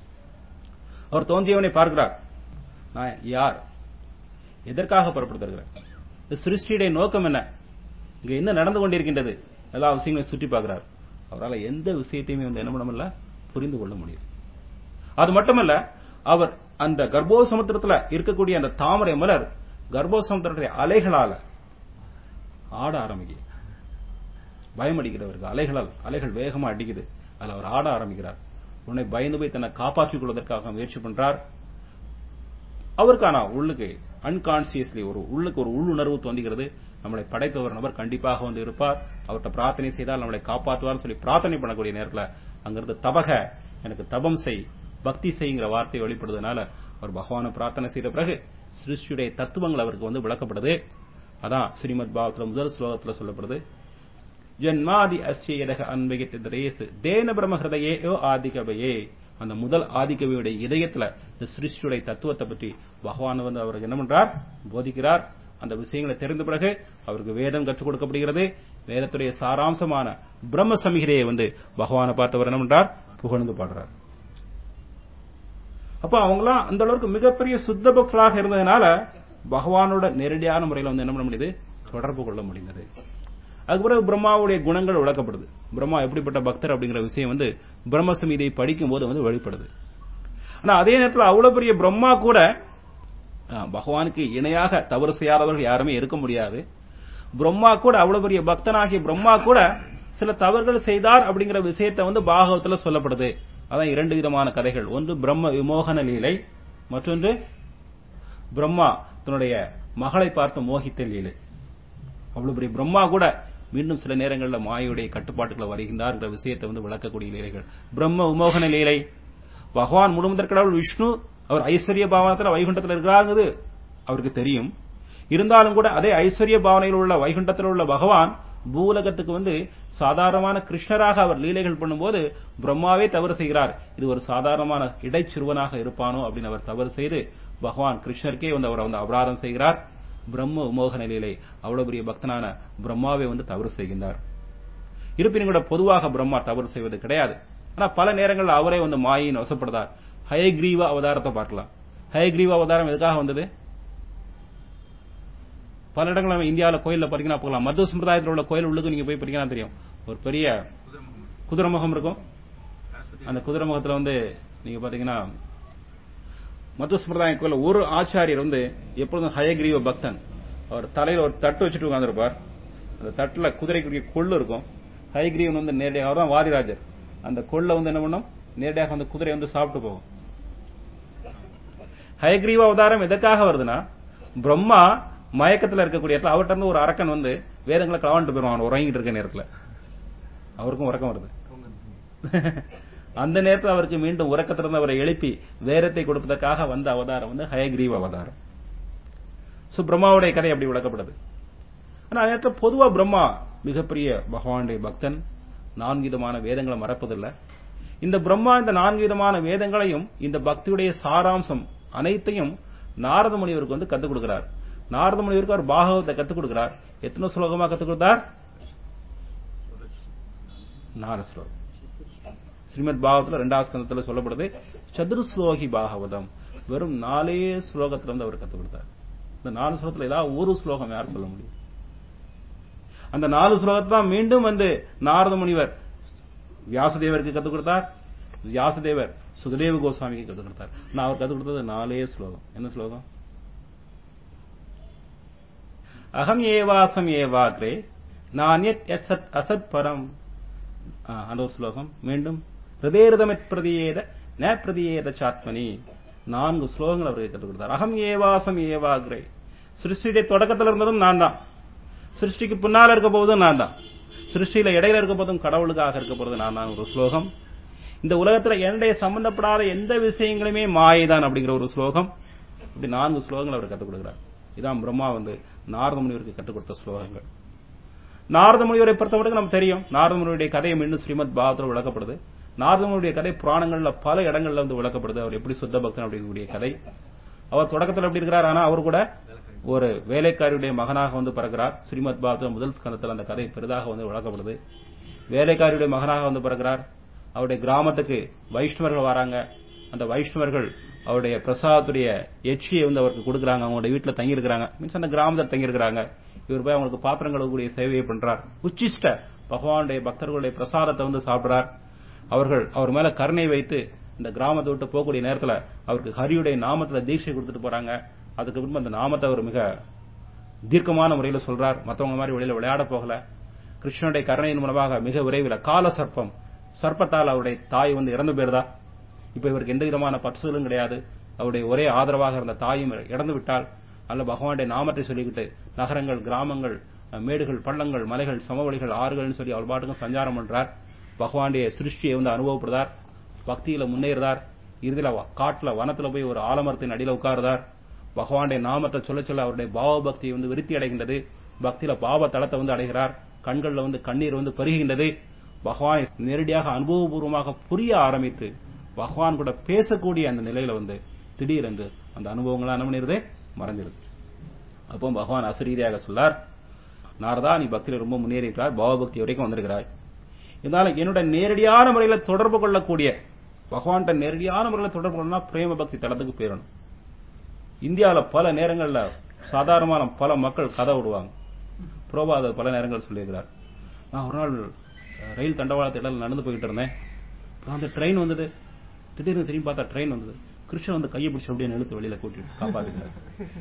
A: அவர் தோன்றியவனை பார்க்கிறார் நான் யார் எதற்காக புறப்படுத்திருக்கிறேன் இந்த சிருஷ்டியுடைய நோக்கம் என்ன இங்க என்ன நடந்து கொண்டிருக்கின்றது எல்லா விஷயங்களையும் சுற்றி பார்க்கிறார் அவரால் எந்த விஷயத்தையுமே வந்து என்ன பண்ண முடியல புரிந்து கொள்ள முடியும் அது மட்டுமல்ல அவர் அந்த கர்ப்போசமுத்திரத்துல இருக்கக்கூடிய அந்த தாமரை மலர் கர்ப்போசமுத்திரத்துடைய அலைகளால ஆட ஆரம்பிக்குது பயம் அடிக்கிறவருக்கு அலைகளால் அலைகள் வேகமா அடிக்குது அதில் அவர் ஆட ஆரம்பிக்கிறார் உன்னை பயந்து போய் தன்னை காப்பாற்றிக் கொள்வதற்காக முயற்சி பண்றார் அவருக்கான உள்ளுக்கு அன்கான்சியஸ்லி ஒரு உள்ளுக்கு ஒரு உள்ளுணர்வு தோன்றுகிறது நம்மளை படைத்த ஒரு நபர் கண்டிப்பாக வந்து இருப்பார் அவர்கிட்ட பிரார்த்தனை செய்தால் நம்மளை காப்பாற்றுவார்னு சொல்லி பிரார்த்தனை பண்ணக்கூடிய நேரத்தில் அங்கிருந்து தபக எனக்கு தபம் செய் பக்தி செய்ங்கிற வார்த்தை வெளிப்படுறதுனால அவர் பகவானை பிரார்த்தனை செய்த பிறகு சிருஷ்டியுடைய தத்துவங்கள் அவருக்கு வந்து விளக்கப்படுது அதான் ஸ்ரீமத் பாவத்துல முதல் ஸ்லோகத்துல சொல்லப்படுது ஜன்மாதி அஸ்யதக அன்பிகித்த ரேசு தேன பிரம்ம ஹிருதயேயோ ஆதிகவையே அந்த முதல் ஆதிகவியுடைய இதயத்துல இந்த சிருஷ்டியுடைய தத்துவத்தை பற்றி பகவான் வந்து அவருக்கு என்ன பண்றார் போதிக்கிறார் அந்த விஷயங்களை தெரிந்த பிறகு அவருக்கு வேதம் கற்றுக் கொடுக்கப்படுகிறது வேதத்துடைய சாராம்சமான பிரம்ம சமிகிரையை வந்து பகவானை பார்த்தவர் என்ன பண்றார் புகழ்ந்து பாடுறார் அப்ப அவங்களாம் அந்த அளவுக்கு மிகப்பெரிய சுத்த பக்தர்களாக இருந்ததுனால பகவானோட நேரடியான முறையில் வந்து என்ன பண்ண முடியுது தொடர்பு கொள்ள முடிந்தது அதுக்கு பிறகு பிரம்மாவுடைய குணங்கள் விளக்கப்படுது பிரம்மா எப்படிப்பட்ட பக்தர் அப்படிங்கிற விஷயம் வந்து பிரம்ம சமீதை படிக்கும் போது வந்து வெளிப்படுது ஆனா அதே நேரத்தில் அவ்வளவு பெரிய பிரம்மா கூட அஹ், பகவானுக்கு இணையாக தவறு செய்யாதவர்கள் யாருமே இருக்க முடியாது பிரம்மா கூட அவ்வளவு பெரிய பக்தனாகிய பிரம்மா கூட சில தவறுகள் செய்தார் அப்படிங்கிற விஷயத்தை வந்து பாகவத்துல சொல்லப்படுது அதான் இரண்டு விதமான கதைகள் ஒன்று பிரம்ம விமோகன லீலை மற்றொன்று பிரம்மா தன்னுடைய மகளை பார்த்து மோகித்த லீலை அவ்வளவு பெரிய பிரம்மா கூட மீண்டும் சில நேரங்களில் மாயுடைய கட்டுப்பாட்டுக்குள்ள வருகின்றார்ங்கிற விஷயத்தை வந்து விளக்கக்கூடிய லீலைகள் பிரம்ம விமோகன லீலை பகவான் முழுமுதற் கடவுள் விஷ்ணு அவர் ஐஸ்வர்ய பாவனத்தில் வைகுண்டத்தில் இருக்கிறாருங்கிறது அவருக்கு தெரியும் இருந்தாலும் கூட அதே ஐஸ்வர்ய பாவனையில் உள்ள வைகுண்டத்தில் உள்ள பகவான் பூலகத்துக்கு வந்து சாதாரணமான கிருஷ்ணராக அவர் லீலைகள் பண்ணும்போது பிரம்மாவே தவறு செய்கிறார் இது ஒரு சாதாரணமான இடைச்சிறுவனாக இருப்பானோ அப்படின்னு அவர் தவறு செய்து பகவான் கிருஷ்ணருக்கே வந்து அவர் வந்து அபராதம் செய்கிறார் பிரம்ம உமோக நிலையிலே அவ்வளவு பெரிய பக்தனான பிரம்மாவை வந்து தவறு செய்கின்றார் இருப்பினும் கூட பொதுவாக பிரம்மா தவறு செய்வது கிடையாது ஆனா பல நேரங்களில் அவரே வந்து மாயின் வசப்படுதார் ஹயக்ரீவ அவதாரத்தை பார்க்கலாம் ஹயக்ரீவ அவதாரம் எதுக்காக வந்தது பல இடங்கள் நம்ம இந்தியாவில் கோயில்ல பார்த்தீங்கன்னா போகலாம் மது சம்பிரதாயத்தில் உள்ள கோயில் உள்ளுக்கு நீங்க போய் பார்த்தீங்கன்னா தெரியும் ஒரு பெரிய குதிரை முகம் இருக்கும் அந்த குதிரை முகத்துல வந்து நீங்க பாத்தீங்கன்னா மது சம்பிரதாய கோயில் ஒரு ஆச்சாரியர் வந்து எப்பொழுதும் ஹயக்ரீவ பக்தன் அவர் தலையில ஒரு தட்டு வச்சுட்டு உட்காந்துருப்பார் அந்த தட்டுல குதிரைக்குரிய கொள்ளு இருக்கும் ஹயக்ரீவன் வந்து நேரடியாக அவர் தான் வாதிராஜர் அந்த கொள்ள வந்து என்ன பண்ணும் நேரடியாக அந்த குதிரை வந்து சாப்பிட்டு போகும் ஹயக்ரீவ அவதாரம் எதற்காக வருதுன்னா பிரம்மா மயக்கத்துல இருக்கக்கூடிய இடத்துல அவர்கிட்ட இருந்து ஒரு அரக்கன் வந்து வேதங்களை கலவாண்டு போயிருவான் அவன் உறங்கிட்டு இருக்க நேரத்துல அவருக்கும் உறக்கம் வருது அந்த நேரத்தில் அவருக்கு மீண்டும் உறக்கத்திலிருந்து அவரை எழுப்பி வேரத்தை கொடுப்பதற்காக வந்த அவதாரம் வந்து ஹயக்ரீவ அவதாரம் சோ பிரம்மாவுடைய கதை அப்படி விளக்கப்படுது ஆனா அதே நேரத்தில் பொதுவா பிரம்மா மிகப்பெரிய பகவானுடைய பக்தன் நான்கு விதமான வேதங்களை மறப்பதில்லை இந்த பிரம்மா இந்த நான்கு விதமான வேதங்களையும் இந்த பக்தியுடைய சாராம்சம் அனைத்தையும் நாரத முனிவருக்கு வந்து கத்துக் கொடுக்கிறார் நாரத முனிவருக்கு அவர் பாகவத்தை கத்துக் கொடுக்கிறார் எத்தனை ஸ்லோகமா கத்துக் கொடுத்தார் நாலு ஸ்லோகம் ஸ்ரீமத் பாகவத்துல ரெண்டாவது ஸ்கந்தத்துல சொல்லப்படுது சதுர்ஸ்லோகி பாகவதம் வெறும் நாலே ஸ்லோகத்துல வந்து அவர் கத்துக் கொடுத்தார் இந்த நாலு ஸ்லோகத்துல ஏதாவது ஒரு ஸ்லோகம் யார் சொல்ல முடியும் அந்த நாலு ஸ்லோகத்தை தான் மீண்டும் வந்து நாரத முனிவர் வியாசதேவருக்கு கத்துக் கொடுத்தார் வியாசதேவர் சுகதேவ கோஸ்வாமிக்கு கத்துக் கொடுத்தார் நான் அவர் கத்துக் கொடுத்தது நாலே ஸ்லோகம் என்ன ஸ்லோகம் அகம் ஏவாசம் ஏவாக்ரே நானியத் எசத் அசத் பரம் ஆ, அந்த ஒரு ஸ்லோகம் மீண்டும் ஹிருதேரதமித் பிரதியேத ந பிரதியேத சாத்மனி நான்கு ஸ்லோகங்கள் அவருக்கு கற்றுக் கொடுத்தார் அகம் ஏவாசம் ஏவாக்ரே சிருஷ்டியுடைய தொடக்கத்தில் இருந்ததும் நான் தான் சிருஷ்டிக்கு பின்னால இருக்க போவதும் நான் தான் சிருஷ்டியில இடையில இருக்க போதும் கடவுளுக்காக இருக்க போறது நான் தான் ஒரு ஸ்லோகம் இந்த உலகத்துல என்னுடைய சம்பந்தப்படாத எந்த விஷயங்களுமே மாயைதான் அப்படிங்கிற ஒரு ஸ்லோகம் இப்படி நான்கு ஸ்லோகங்கள் அவர் கற்றுக் கொடுக்கிறார் இதான் பிரம்மா வந்து நாரத முனிவருக்கு கற்றுக் கொடுத்த ஸ்லோகங்கள் நாரத முனிவரை பொறுத்தவரைக்கும் நமக்கு தெரியும் நாரத முனிவருடைய கதையை மீண்டும் ஸ்ரீமத் பாகவத்தில் விளக்கப்படுது நாரத முனிவருடைய கதை புராணங்கள்ல பல இடங்கள்ல வந்து விளக்கப்படுது அவர் எப்படி சுத்த பக்தன் அப்படிங்கக்கூடிய கதை அவர் தொடக்கத்தில் எப்படி இருக்கிறார் ஆனா அவர் கூட ஒரு வேலைக்காரியுடைய மகனாக வந்து பிறக்கிறார் ஸ்ரீமத் பாகவத முதல் ஸ்கந்தத்தில் அந்த கதை பெரிதாக வந்து விளக்கப்படுது வேலைக்காரியுடைய மகனாக வந்து பிறக்கிறார் அவருடைய கிராமத்துக்கு வைஷ்ணவர்கள் வராங்க அந்த வைஷ்ணவர்கள் அவருடைய பிரசாதத்துடைய எச்சியை வந்து அவருக்கு கொடுக்குறாங்க அவங்களுடைய வீட்டுல தங்கி இருக்கிறாங்க மீன்ஸ் அந்த கிராமத்தில் தங்கி இருக்கிறாங்க இவர் போய் அவங்களுக்கு பாத்திரம் கழுவக்கூடிய சேவையை பண்றார் உச்சிஷ்ட பகவானுடைய பக்தர்களுடைய பிரசாதத்தை வந்து சாப்பிடுறார் அவர்கள் அவர் மேல கருணை வைத்து இந்த கிராமத்தை விட்டு போகக்கூடிய நேரத்துல அவருக்கு ஹரியுடைய நாமத்துல தீட்சை கொடுத்துட்டு போறாங்க அதுக்கு பின்பு அந்த நாமத்தை அவர் மிக தீர்க்கமான முறையில் சொல்றார் மற்றவங்க மாதிரி வெளியில விளையாட போகல கிருஷ்ணனுடைய கருணையின் மூலமாக மிக விரைவில் கால சர்ப்பம் சர்ப்பத்தால் அவருடைய தாய் வந்து இறந்து போயிருதா இப்ப இவருக்கு எந்த விதமான பற்றுதலும் கிடையாது அவருடைய ஒரே ஆதரவாக இருந்த தாயும் இறந்து விட்டால் அல்ல பகவானுடைய நாமத்தை சொல்லிக்கிட்டு நகரங்கள் கிராமங்கள் மேடுகள் பள்ளங்கள் மலைகள் சமவெளிகள் ஆறுகள்னு சொல்லி அவர் பாட்டுக்கும் சஞ்சாரம் பண்றார் பகவானுடைய சிருஷ்டியை வந்து அனுபவப்படுறார் பக்தியில முன்னேறுறார் இறுதியில காட்டுல வனத்துல போய் ஒரு ஆலமரத்தின் அடியில உட்காருதார் பகவானுடைய நாமத்தை சொல்ல சொல்ல அவருடைய பாவ பக்தி வந்து விருத்தி அடைகின்றது பக்தியில பாவ தளத்தை வந்து அடைகிறார் கண்கள்ல வந்து கண்ணீர் வந்து பெருகின்றது பகவானை நேரடியாக அனுபவபூர்வமாக புரிய ஆரம்பித்து பகவான் கூட பேசக்கூடிய அந்த நிலையில வந்து திடீரென்று அந்த அனுபவங்களா என்ன பண்ணிருது மறைஞ்சிருது அப்போ பகவான் அசரீதியாக சொல்லார் நாரதா நீ பக்தியில ரொம்ப முன்னேறிக்கிறார் பாவபக்தி வரைக்கும் வந்திருக்கிறாய் இதனால என்னோட நேரடியான முறையில தொடர்பு கொள்ளக்கூடிய பகவான்கிட்ட நேரடியான முறையில் தொடர்பு கொள்ளணும்னா பிரேம பக்தி தளத்துக்கு போயிடணும் இந்தியாவில் பல நேரங்கள்ல சாதாரணமான பல மக்கள் கதை விடுவாங்க புரோபாத பல நேரங்கள் சொல்லியிருக்கிறார் நான் ஒரு நாள் ரயில் தண்டவாளத்து இடையில நடந்து போயிட்டு இருந்தேன் அந்த ட்ரெயின் வந்தது திடீர்னு திரும்பி பார்த்தா ட்ரெயின் வந்தது கிருஷ்ணன் வந்து கையை பிடிச்சி அப்படியே நிறுத்து வெளியில கூட்டிட்டு காப்பாத்திட்டார்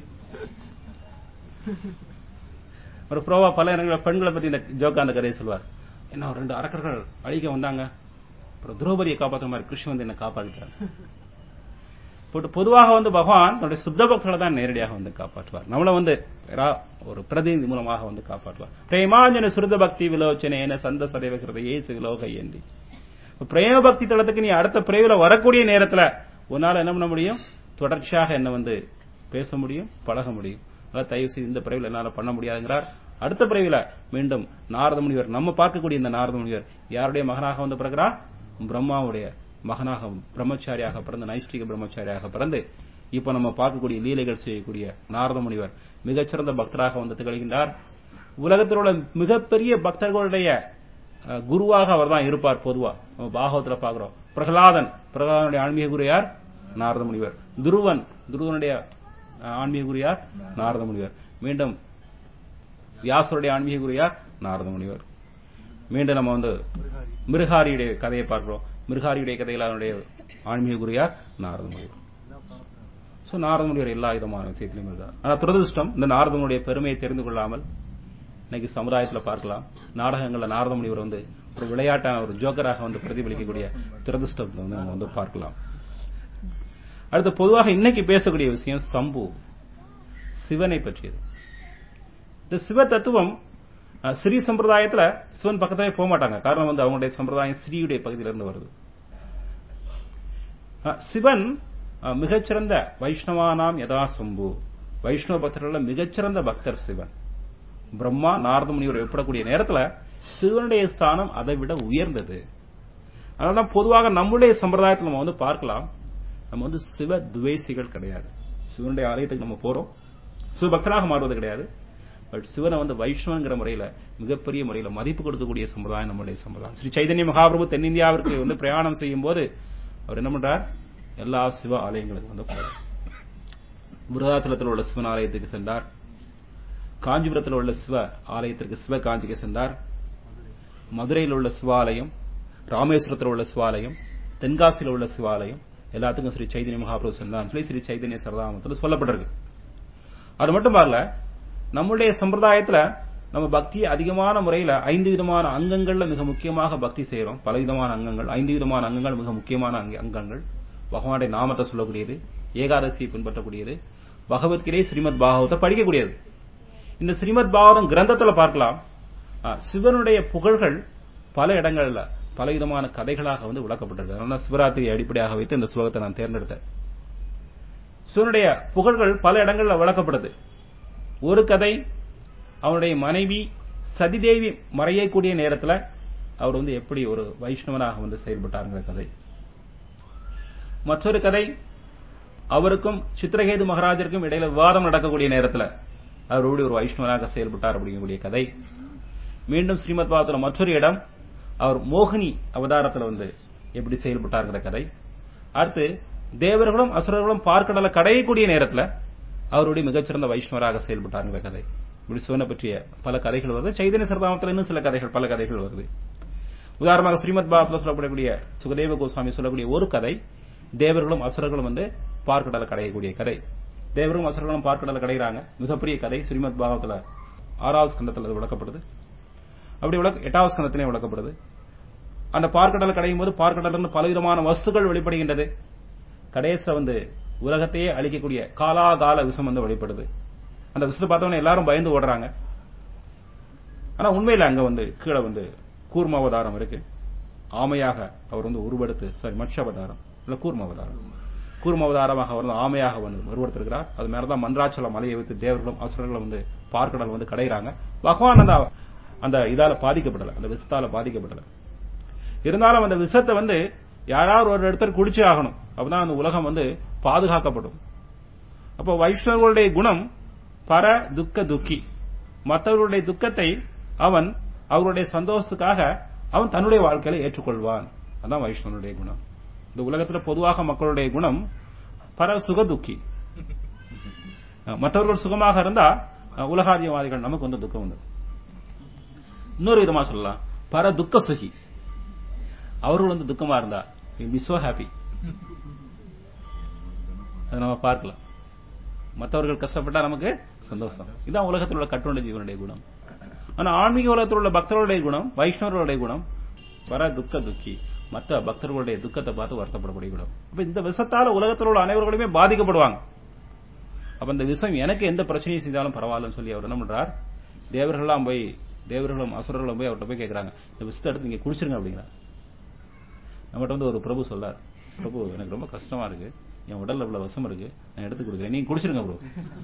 A: ஒரு புரோவா பல நேரங்களில் பெண்களை பத்தி இந்த ஜோக்கா அந்த கதையை சொல்வார் என்ன ஒரு ரெண்டு அரக்கர்கள் அழிக்க வந்தாங்க அப்புறம் துரோபதியை காப்பாற்ற மாதிரி கிருஷ்ணன் வந்து என்ன காப்பாற்றிட்டார் போட்டு பொதுவாக வந்து பகவான் தன்னுடைய சுத்த பக்தர்களை தான் நேரடியாக வந்து காப்பாற்றுவார் நம்மள வந்து ஒரு பிரதிநிதி மூலமாக வந்து காப்பாற்றுவார் பிரேமாஞ்சன சுருத பக்தி விலோச்சனேன சந்த சதைவகிறது ஏசு விலோக ஏந்தி பிரேம பக்தி தளத்துக்கு நீ அடுத்த பிரிவுல வரக்கூடிய நேரத்துல உன்னால என்ன பண்ண முடியும் தொடர்ச்சியாக என்ன வந்து பேச முடியும் பழக முடியும் அதாவது தயவு செய்து இந்த பிரிவில் என்னால பண்ண முடியாதுங்கிறார் அடுத்த பிரிவில் மீண்டும் நாரத முனிவர் நம்ம பார்க்கக்கூடிய இந்த நாரத முனிவர் யாருடைய மகனாக வந்து பிறகுறார் பிரம்மாவுடைய மகனாக பிரம்மச்சாரியாக பிறந்த நைஷ்டிக பிரம்மச்சாரியாக பிறந்து இப்ப நம்ம பார்க்கக்கூடிய லீலைகள் செய்யக்கூடிய நாரத முனிவர் மிகச்சிறந்த பக்தராக வந்து திகழ்கின்றார் உலகத்தில் உள்ள மிகப்பெரிய பக்தர்களுடைய குருவாக அவர் தான் இருப்பார் பொதுவா நம்ம பாகவத்துல பாக்குறோம் பிரகலாதன் பிரகலாதனுடைய ஆன்மீக குரு யார் நாரத முனிவர் துருவன் துருவனுடைய ஆன்மீக குரு யார் நாரத முனிவர் மீண்டும் வியாசருடைய ஆன்மீக குரு யார் நாரத முனிவர் மீண்டும் நம்ம வந்து மிருகாரியுடைய கதையை பார்க்கிறோம் மிருகாரியுடைய கதையில் அவனுடைய ஆன்மீக குரு யார் நாரத முனிவர் சோ நாரத முனிவர் எல்லா விதமான விஷயத்திலும் இருந்தார் ஆனா துரதிருஷ்டம் இந்த நாரதனுடைய பெருமையை தெரிந்து கொள்ளாமல் இன்னைக்கு சமுதாயத்துல பார்க்கலாம் நாடகங்கள்ல நாரத முனிவர் வந்து ஒரு விளையாட்டான ஒரு ஜோக்கராக வந்து பிரதிபலிக்கக்கூடிய துரதிருஷ்டத்தை வந்து நம்ம வந்து பார்க்கலாம் அடுத்து பொதுவாக இன்னைக்கு பேசக்கூடிய விஷயம் சம்பு சிவனை பற்றியது இந்த சிவ தத்துவம் ஸ்ரீ சம்பிரதாயத்துல சிவன் பக்கத்திலே போக மாட்டாங்க காரணம் வந்து அவங்களுடைய சம்பிரதாயம் ஸ்ரீயுடைய பகுதியிலிருந்து வருது சிவன் மிகச்சிறந்த வைஷ்ணவானாம் யதா சம்பு வைஷ்ணவ பக்தர்கள மிகச்சிறந்த பக்தர் சிவன் பிரம்மா நாரத முனிவர் ஏற்படக்கூடிய நேரத்துல சிவனுடைய ஸ்தானம் அதை விட உயர்ந்தது அதனாலதான் பொதுவாக நம்முடைய சம்பிரதாயத்தில் நம்ம வந்து பார்க்கலாம் நம்ம வந்து சிவ துவேசிகள் கிடையாது சிவனுடைய ஆலயத்துக்கு நம்ம போறோம் சிவபக்தராக மாறுவது கிடையாது பட் சிவனை வந்து வைஷ்ணவங்கிற முறையில மிகப்பெரிய முறையில மதிப்பு கொடுக்கக்கூடிய சம்பிரதாயம் நம்முடைய சம்பிரதாயம் ஸ்ரீ சைதன்ய மகாபிரபு தென்னிந்தியாவிற்கு வந்து பிரயாணம் செய்யும் போது அவர் என்ன பண்றார் எல்லா சிவ ஆலயங்களுக்கும் வந்து போறார் விருதாச்சலத்தில் உள்ள சிவன் ஆலயத்துக்கு சென்றார் காஞ்சிபுரத்தில் உள்ள சிவ ஆலயத்திற்கு சிவகாஞ்சிக்கு சென்றார் மதுரையில் உள்ள சிவாலயம் ராமேஸ்வரத்தில் உள்ள சிவாலயம் தென்காசியில் உள்ள சிவாலயம் எல்லாத்துக்கும் ஸ்ரீ சைதன்ய மகாபிரபு சென்றார் சொல்லி ஸ்ரீ சைதன்ய சரதாமத்தில் சொல்லப்பட்டிருக்கு அது மட்டும் பாருல நம்முடைய சம்பிரதாயத்துல நம்ம பக்தி அதிகமான முறையில ஐந்து விதமான அங்கங்கள்ல மிக முக்கியமாக பக்தி செய்யறோம் பல விதமான அங்கங்கள் ஐந்து விதமான அங்கங்கள் மிக முக்கியமான அங்க- அங்கங்கள் பகவானுடைய நாமத்தை சொல்லக்கூடியது ஏகாதசியை பின்பற்றக்கூடியது பகவத்கீதை ஸ்ரீமத் பாகவத்தை படிக்கக்கூடியது இந்த ஸ்ரீமத் பாகவதம் கிரந்தத்துல பார்க்கலாம் ஆ, சிவனுடைய புகழ்கள் பல இடங்கள்ல பல விதமான கதைகளாக வந்து விளக்கப்பட்டிருக்கு அதனால சிவராத்திரியை அடிப்படையாக வைத்து இந்த ஸ்லோகத்தை நான் தேர்ந்தெடுத்தேன் சிவனுடைய புகழ்கள் பல இடங்கள்ல விளக்கப்படுது ஒரு கதை அவனுடைய மனைவி சதிதேவி மறையக்கூடிய நேரத்துல அவர் வந்து எப்படி ஒரு வைஷ்ணவனாக வந்து செயல்பட்டாருங்கிற கதை மற்றொரு கதை அவருக்கும் சித்திரகேது மகாராஜருக்கும் இடையில விவாதம் நடக்கக்கூடிய நேரத்துல அவர் எப்படி ஒரு வைஷ்ணவனாக செயல்பட்டார் அப்படிங்கக்கூடிய கதை மீண்டும் ஸ்ரீமத் பாகத்துல மற்றொரு இடம் அவர் மோகினி அவதாரத்துல வந்து எப்படி செயல்பட்டாருங்கிற கதை அடுத்து தேவர்களும் அசுரர்களும் பார்க்கடலை கடையக்கூடிய நேரத்துல அவருடைய மிகச்சிறந்த வைஷ்ணவராக செயல்பட்டாருங்கிற கதை இப்படி சிவனை பற்றிய பல கதைகள் வருது சைதன்ய சரதாமத்தில் இன்னும் சில கதைகள் பல கதைகள் வருது உதாரணமாக ஸ்ரீமத் பாகத்துல சொல்லப்படக்கூடிய சுகதேவ கோஸ்வாமி சொல்லக்கூடிய ஒரு கதை தேவர்களும் அசுரர்களும் வந்து பார்க்கடலை கடையக்கூடிய கதை தேவர்களும் அசுரர்களும் பார்க்கடலை கடைகிறாங்க மிகப்பெரிய கதை ஸ்ரீமத் பாகவத்துல ஆறாவது ஸ்கந்தத்தில் அது விளக்கப்படுது அப்படி விளக்க எட்டாவது ஸ்கந்தத்திலே விளக்கப்படுது அந்த பார்க்கடலை கடையும் போது பார்க்கடலிருந்து பலவிதமான வஸ்துக்கள் வெளிப்படுகின்றது கடைசில வந்து உலகத்தையே அழிக்கக்கூடிய காலாகால விஷம் வந்து வெளிப்படுது அந்த விஷத்தை பார்த்தவொடனே எல்லாரும் பயந்து ஓடுறாங்க ஆனா உண்மையில அங்க வந்து கீழே வந்து கூர்ம அவதாரம் இருக்கு ஆமையாக அவர் வந்து உருவெடுத்து சாரி மட்ச அவதாரம் இல்ல கூர்ம அவதாரம் கூர்ம அவதாரமாக அவர் வந்து ஆமையாக வந்து உருவெடுத்திருக்கிறார் அது மேலதான் மன்றாச்சல மலையை வைத்து தேவர்களும் அசுரர்களும் வந்து பார்க்கடல் வந்து கடைகிறாங்க பகவான் அந்த அந்த இதால பாதிக்கப்படல அந்த விஷத்தால பாதிக்கப்படல இருந்தாலும் அந்த விஷத்தை வந்து யாராவது ஒரு இடத்துல குடிச்சே ஆகணும் அப்பதான் அந்த உலகம் வந்து பாதுகாக்கப்படும் அப்போ வைஷ்ணவர்களுடைய குணம் பர துக்க துக்கி மற்றவர்களுடைய துக்கத்தை அவன் அவருடைய சந்தோஷத்துக்காக அவன் தன்னுடைய வாழ்க்கையில ஏற்றுக்கொள்வான் அதான் வைஷ்ணவனுடைய குணம் இந்த உலகத்துல பொதுவாக மக்களுடைய குணம் பர சுக துக்கி மற்றவர்கள் சுகமாக இருந்தா அஹ், உலகாதியவாதிகள் நமக்கு வந்து துக்கம் வந்து இன்னொரு விதமா சொல்லலாம் பர துக்க சுகி அவர்கள் வந்து துக்கமா இருந்தா பி சோ ஹாப்பி அதை நம்ம பார்க்கலாம் மற்றவர்கள் கஷ்டப்பட்டா நமக்கு சந்தோஷம் இதான் உலகத்தில் உள்ள கட்டுண்ட ஜீவனுடைய குணம் ஆனா ஆன்மீக உலகத்தில் உள்ள பக்தர்களுடைய குணம் வைஷ்ணவர்களுடைய குணம் வர துக்க துக்கி மற்ற பக்தர்களுடைய துக்கத்தை பார்த்து வருத்தப்படக்கூடிய குணம் அப்ப இந்த விஷத்தால உலகத்தில் உள்ள அனைவர்களுமே பாதிக்கப்படுவாங்க அப்ப இந்த விஷம் எனக்கு எந்த பிரச்சனையும் செய்தாலும் பரவாயில்லன்னு சொல்லி அவர் என்ன பண்றார் தேவர்கள்லாம் போய் தேவர்களும் அசுரர்களும் போய் அவர்கிட்ட போய் கேட்கறாங்க இந்த விஷத்தை எடுத்து நீங்க குடிச்சிருங்க அப்படிங்கிறார் நம்மகிட்ட வந்து ஒரு பிரபு சொல்லார் பிரபு எனக்கு ரொம்ப கஷ்டமா இருக்கு என் உடல்ல இவ்வளவு விஷம் இருக்கு நான் எடுத்து கொடுக்குறேன் நீங்க குடிச்சிருங்க ப்ரோ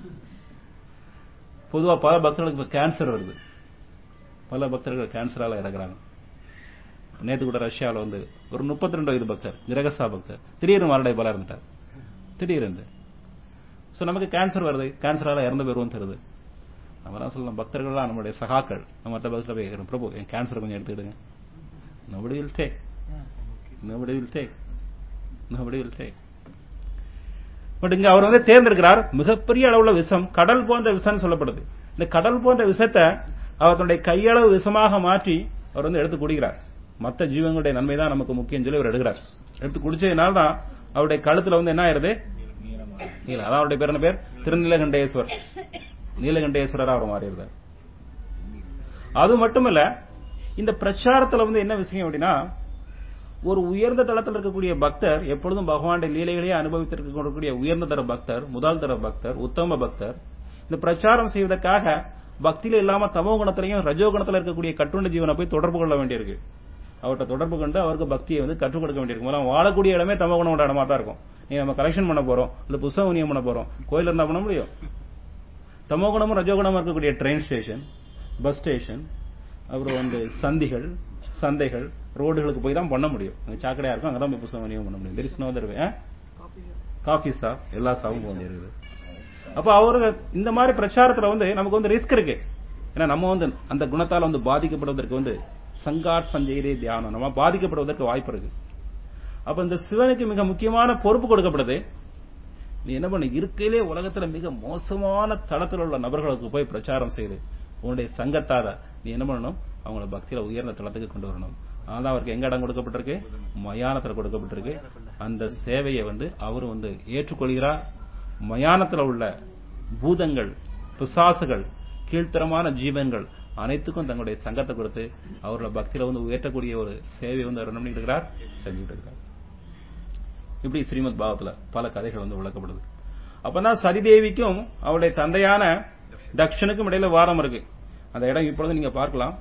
A: பொதுவா பல பக்தர்களுக்கு இப்ப கேன்சர் வருது பல பக்தர்கள் கேன்சரால இறக்குறாங்க நேத்து கூட ரஷ்யாவில் வந்து ஒரு முப்பத்தி ரெண்டு வயது பக்தர் கிரகசா பக்தர் திடீர்னு மறுடைய பல இருந்துட்டார் திடீர்னு சோ நமக்கு கேன்சர் வருது கேன்சரால இறந்து போயிருவோம் தருது நம்ம தான் சொல்லலாம் பக்தர்கள்லாம் நம்மளுடைய சகாக்கள் நம்ம மற்ற பக்தர்கள் போய் கேட்கிறோம் பிரபு என் கேன்சர் கொஞ்சம் எடுத்துக்கிடுங்க nobody will take nobody will take nobody will take but இங்க அவர் வந்து தேர்ந்தெடுக்கிறார் மிகப்பெரிய அளவுல விஷம் கடல் போன்ற விஷம் சொல்லப்படுது இந்த கடல் போன்ற விஷத்தை அவர் தன்னுடைய கையளவு விஷமாக மாற்றி அவர் வந்து எடுத்து குடிக்கிறார் மற்ற ஜீவங்களுடைய நன்மை தான் நமக்கு முக்கியம் சொல்லி அவர் எடுக்கிறார் எடுத்து குடிச்சதுனால தான் அவருடைய கழுத்துல வந்து என்ன ஆயிருது இல்ல அதான் அவருடைய பேர் என்ன பேர் திருநீலகண்டேஸ்வர் நீலகண்டேஸ்வரரா அவர் மாறியிருந்தார் அது மட்டுமல்ல இந்த பிரச்சாரத்துல வந்து என்ன விஷயம் அப்படின்னா ஒரு உயர்ந்த தளத்தில் இருக்கக்கூடிய பக்தர் எப்பொழுதும் பகவானுடைய லீலைகளையே அனுபவித்திருக்கக்கூடிய உயர்ந்த தர பக்தர் முதல் தர பக்தர் உத்தம பக்தர் இந்த பிரச்சாரம் செய்வதற்காக பக்தியில இல்லாம தமோ குணத்திலையும் ரஜோ குணத்துல இருக்கக்கூடிய கட்டுண்ட ஜீவனை போய் தொடர்பு கொள்ள வேண்டியிருக்கு அவர்கிட்ட தொடர்பு கொண்டு அவருக்கு பக்தியை வந்து கற்றுக் கொடுக்க வேண்டியிருக்கு முதல்ல அவன் வாழக்கூடிய இடமே தமோ குணம் இடமா தான் இருக்கும் நீ நம்ம கலெக்ஷன் பண்ண போறோம் இல்ல புஸ்தக உனியம் பண்ண போறோம் கோயில் இருந்தா பண்ண முடியும் தமோகுணமும் ரஜோகுணமும் இருக்கக்கூடிய ட்ரெயின் ஸ்டேஷன் பஸ் ஸ்டேஷன் அப்புறம் வந்து சந்திகள் சந்தைகள் ரோடுகளுக்கு போய் தான் பண்ண முடியும் அங்க சாக்கடையா இருக்கும் அங்கதான் போய் புத்தகம் விநியோகம் பண்ண முடியும் there is no other way coffee shop எல்லா ஷாப்பும் போக இருக்குது அப்ப அவரு இந்த மாதிரி பிரச்சாரத்துல வந்து நமக்கு வந்து ரிஸ்க் இருக்கு ஏன்னா நம்ம வந்து அந்த குணத்தால வந்து பாதிக்கப்படுவதற்கு வந்து சங்கார் சஞ்சயரே தியானம் நம்ம பாதிக்கப்படுவதற்கு வாய்ப்பு இருக்கு அப்ப இந்த சிவனுக்கு மிக முக்கியமான பொறுப்பு கொடுக்கப்படுது நீ என்ன பண்ண இருக்கையிலே உலகத்துல மிக மோசமான தளத்தில் உள்ள நபர்களுக்கு போய் பிரச்சாரம் செய்து உன்னுடைய சங்கத்தால நீ என்ன பண்ணணும் அவங்கள பக்தியில உயர்ந்த தளத்துக்கு கொண்டு வரணும் அதான் அவருக்கு எங்க இடம் கொடுக்கப்பட்டிருக்கு மயானத்துல கொடுக்கப்பட்டிருக்கு அந்த சேவையை வந்து அவரு வந்து ஏற்றுக்கொள்கிறார் மயானத்துல உள்ள பூதங்கள் பிசாசுகள் கீழ்த்தரமான ஜீவன்கள் அனைத்துக்கும் தங்களுடைய சங்கத்தை கொடுத்து அவரோட பக்தியில வந்து உயர்த்தக்கூடிய ஒரு சேவை வந்து அவர் என்ன பண்ணிட்டு இருக்கிறார் செஞ்சுட்டு இருக்கிறார் இப்படி ஸ்ரீமத் பாவத்துல பல கதைகள் வந்து விளக்கப்படுது அப்பதான் சதிதேவிக்கும் அவளுடைய தந்தையான தக்ஷனுக்கும் இடையில வாரம் இருக்கு அந்த இடம் இப்பொழுது நீங்க பார்க்கலாம்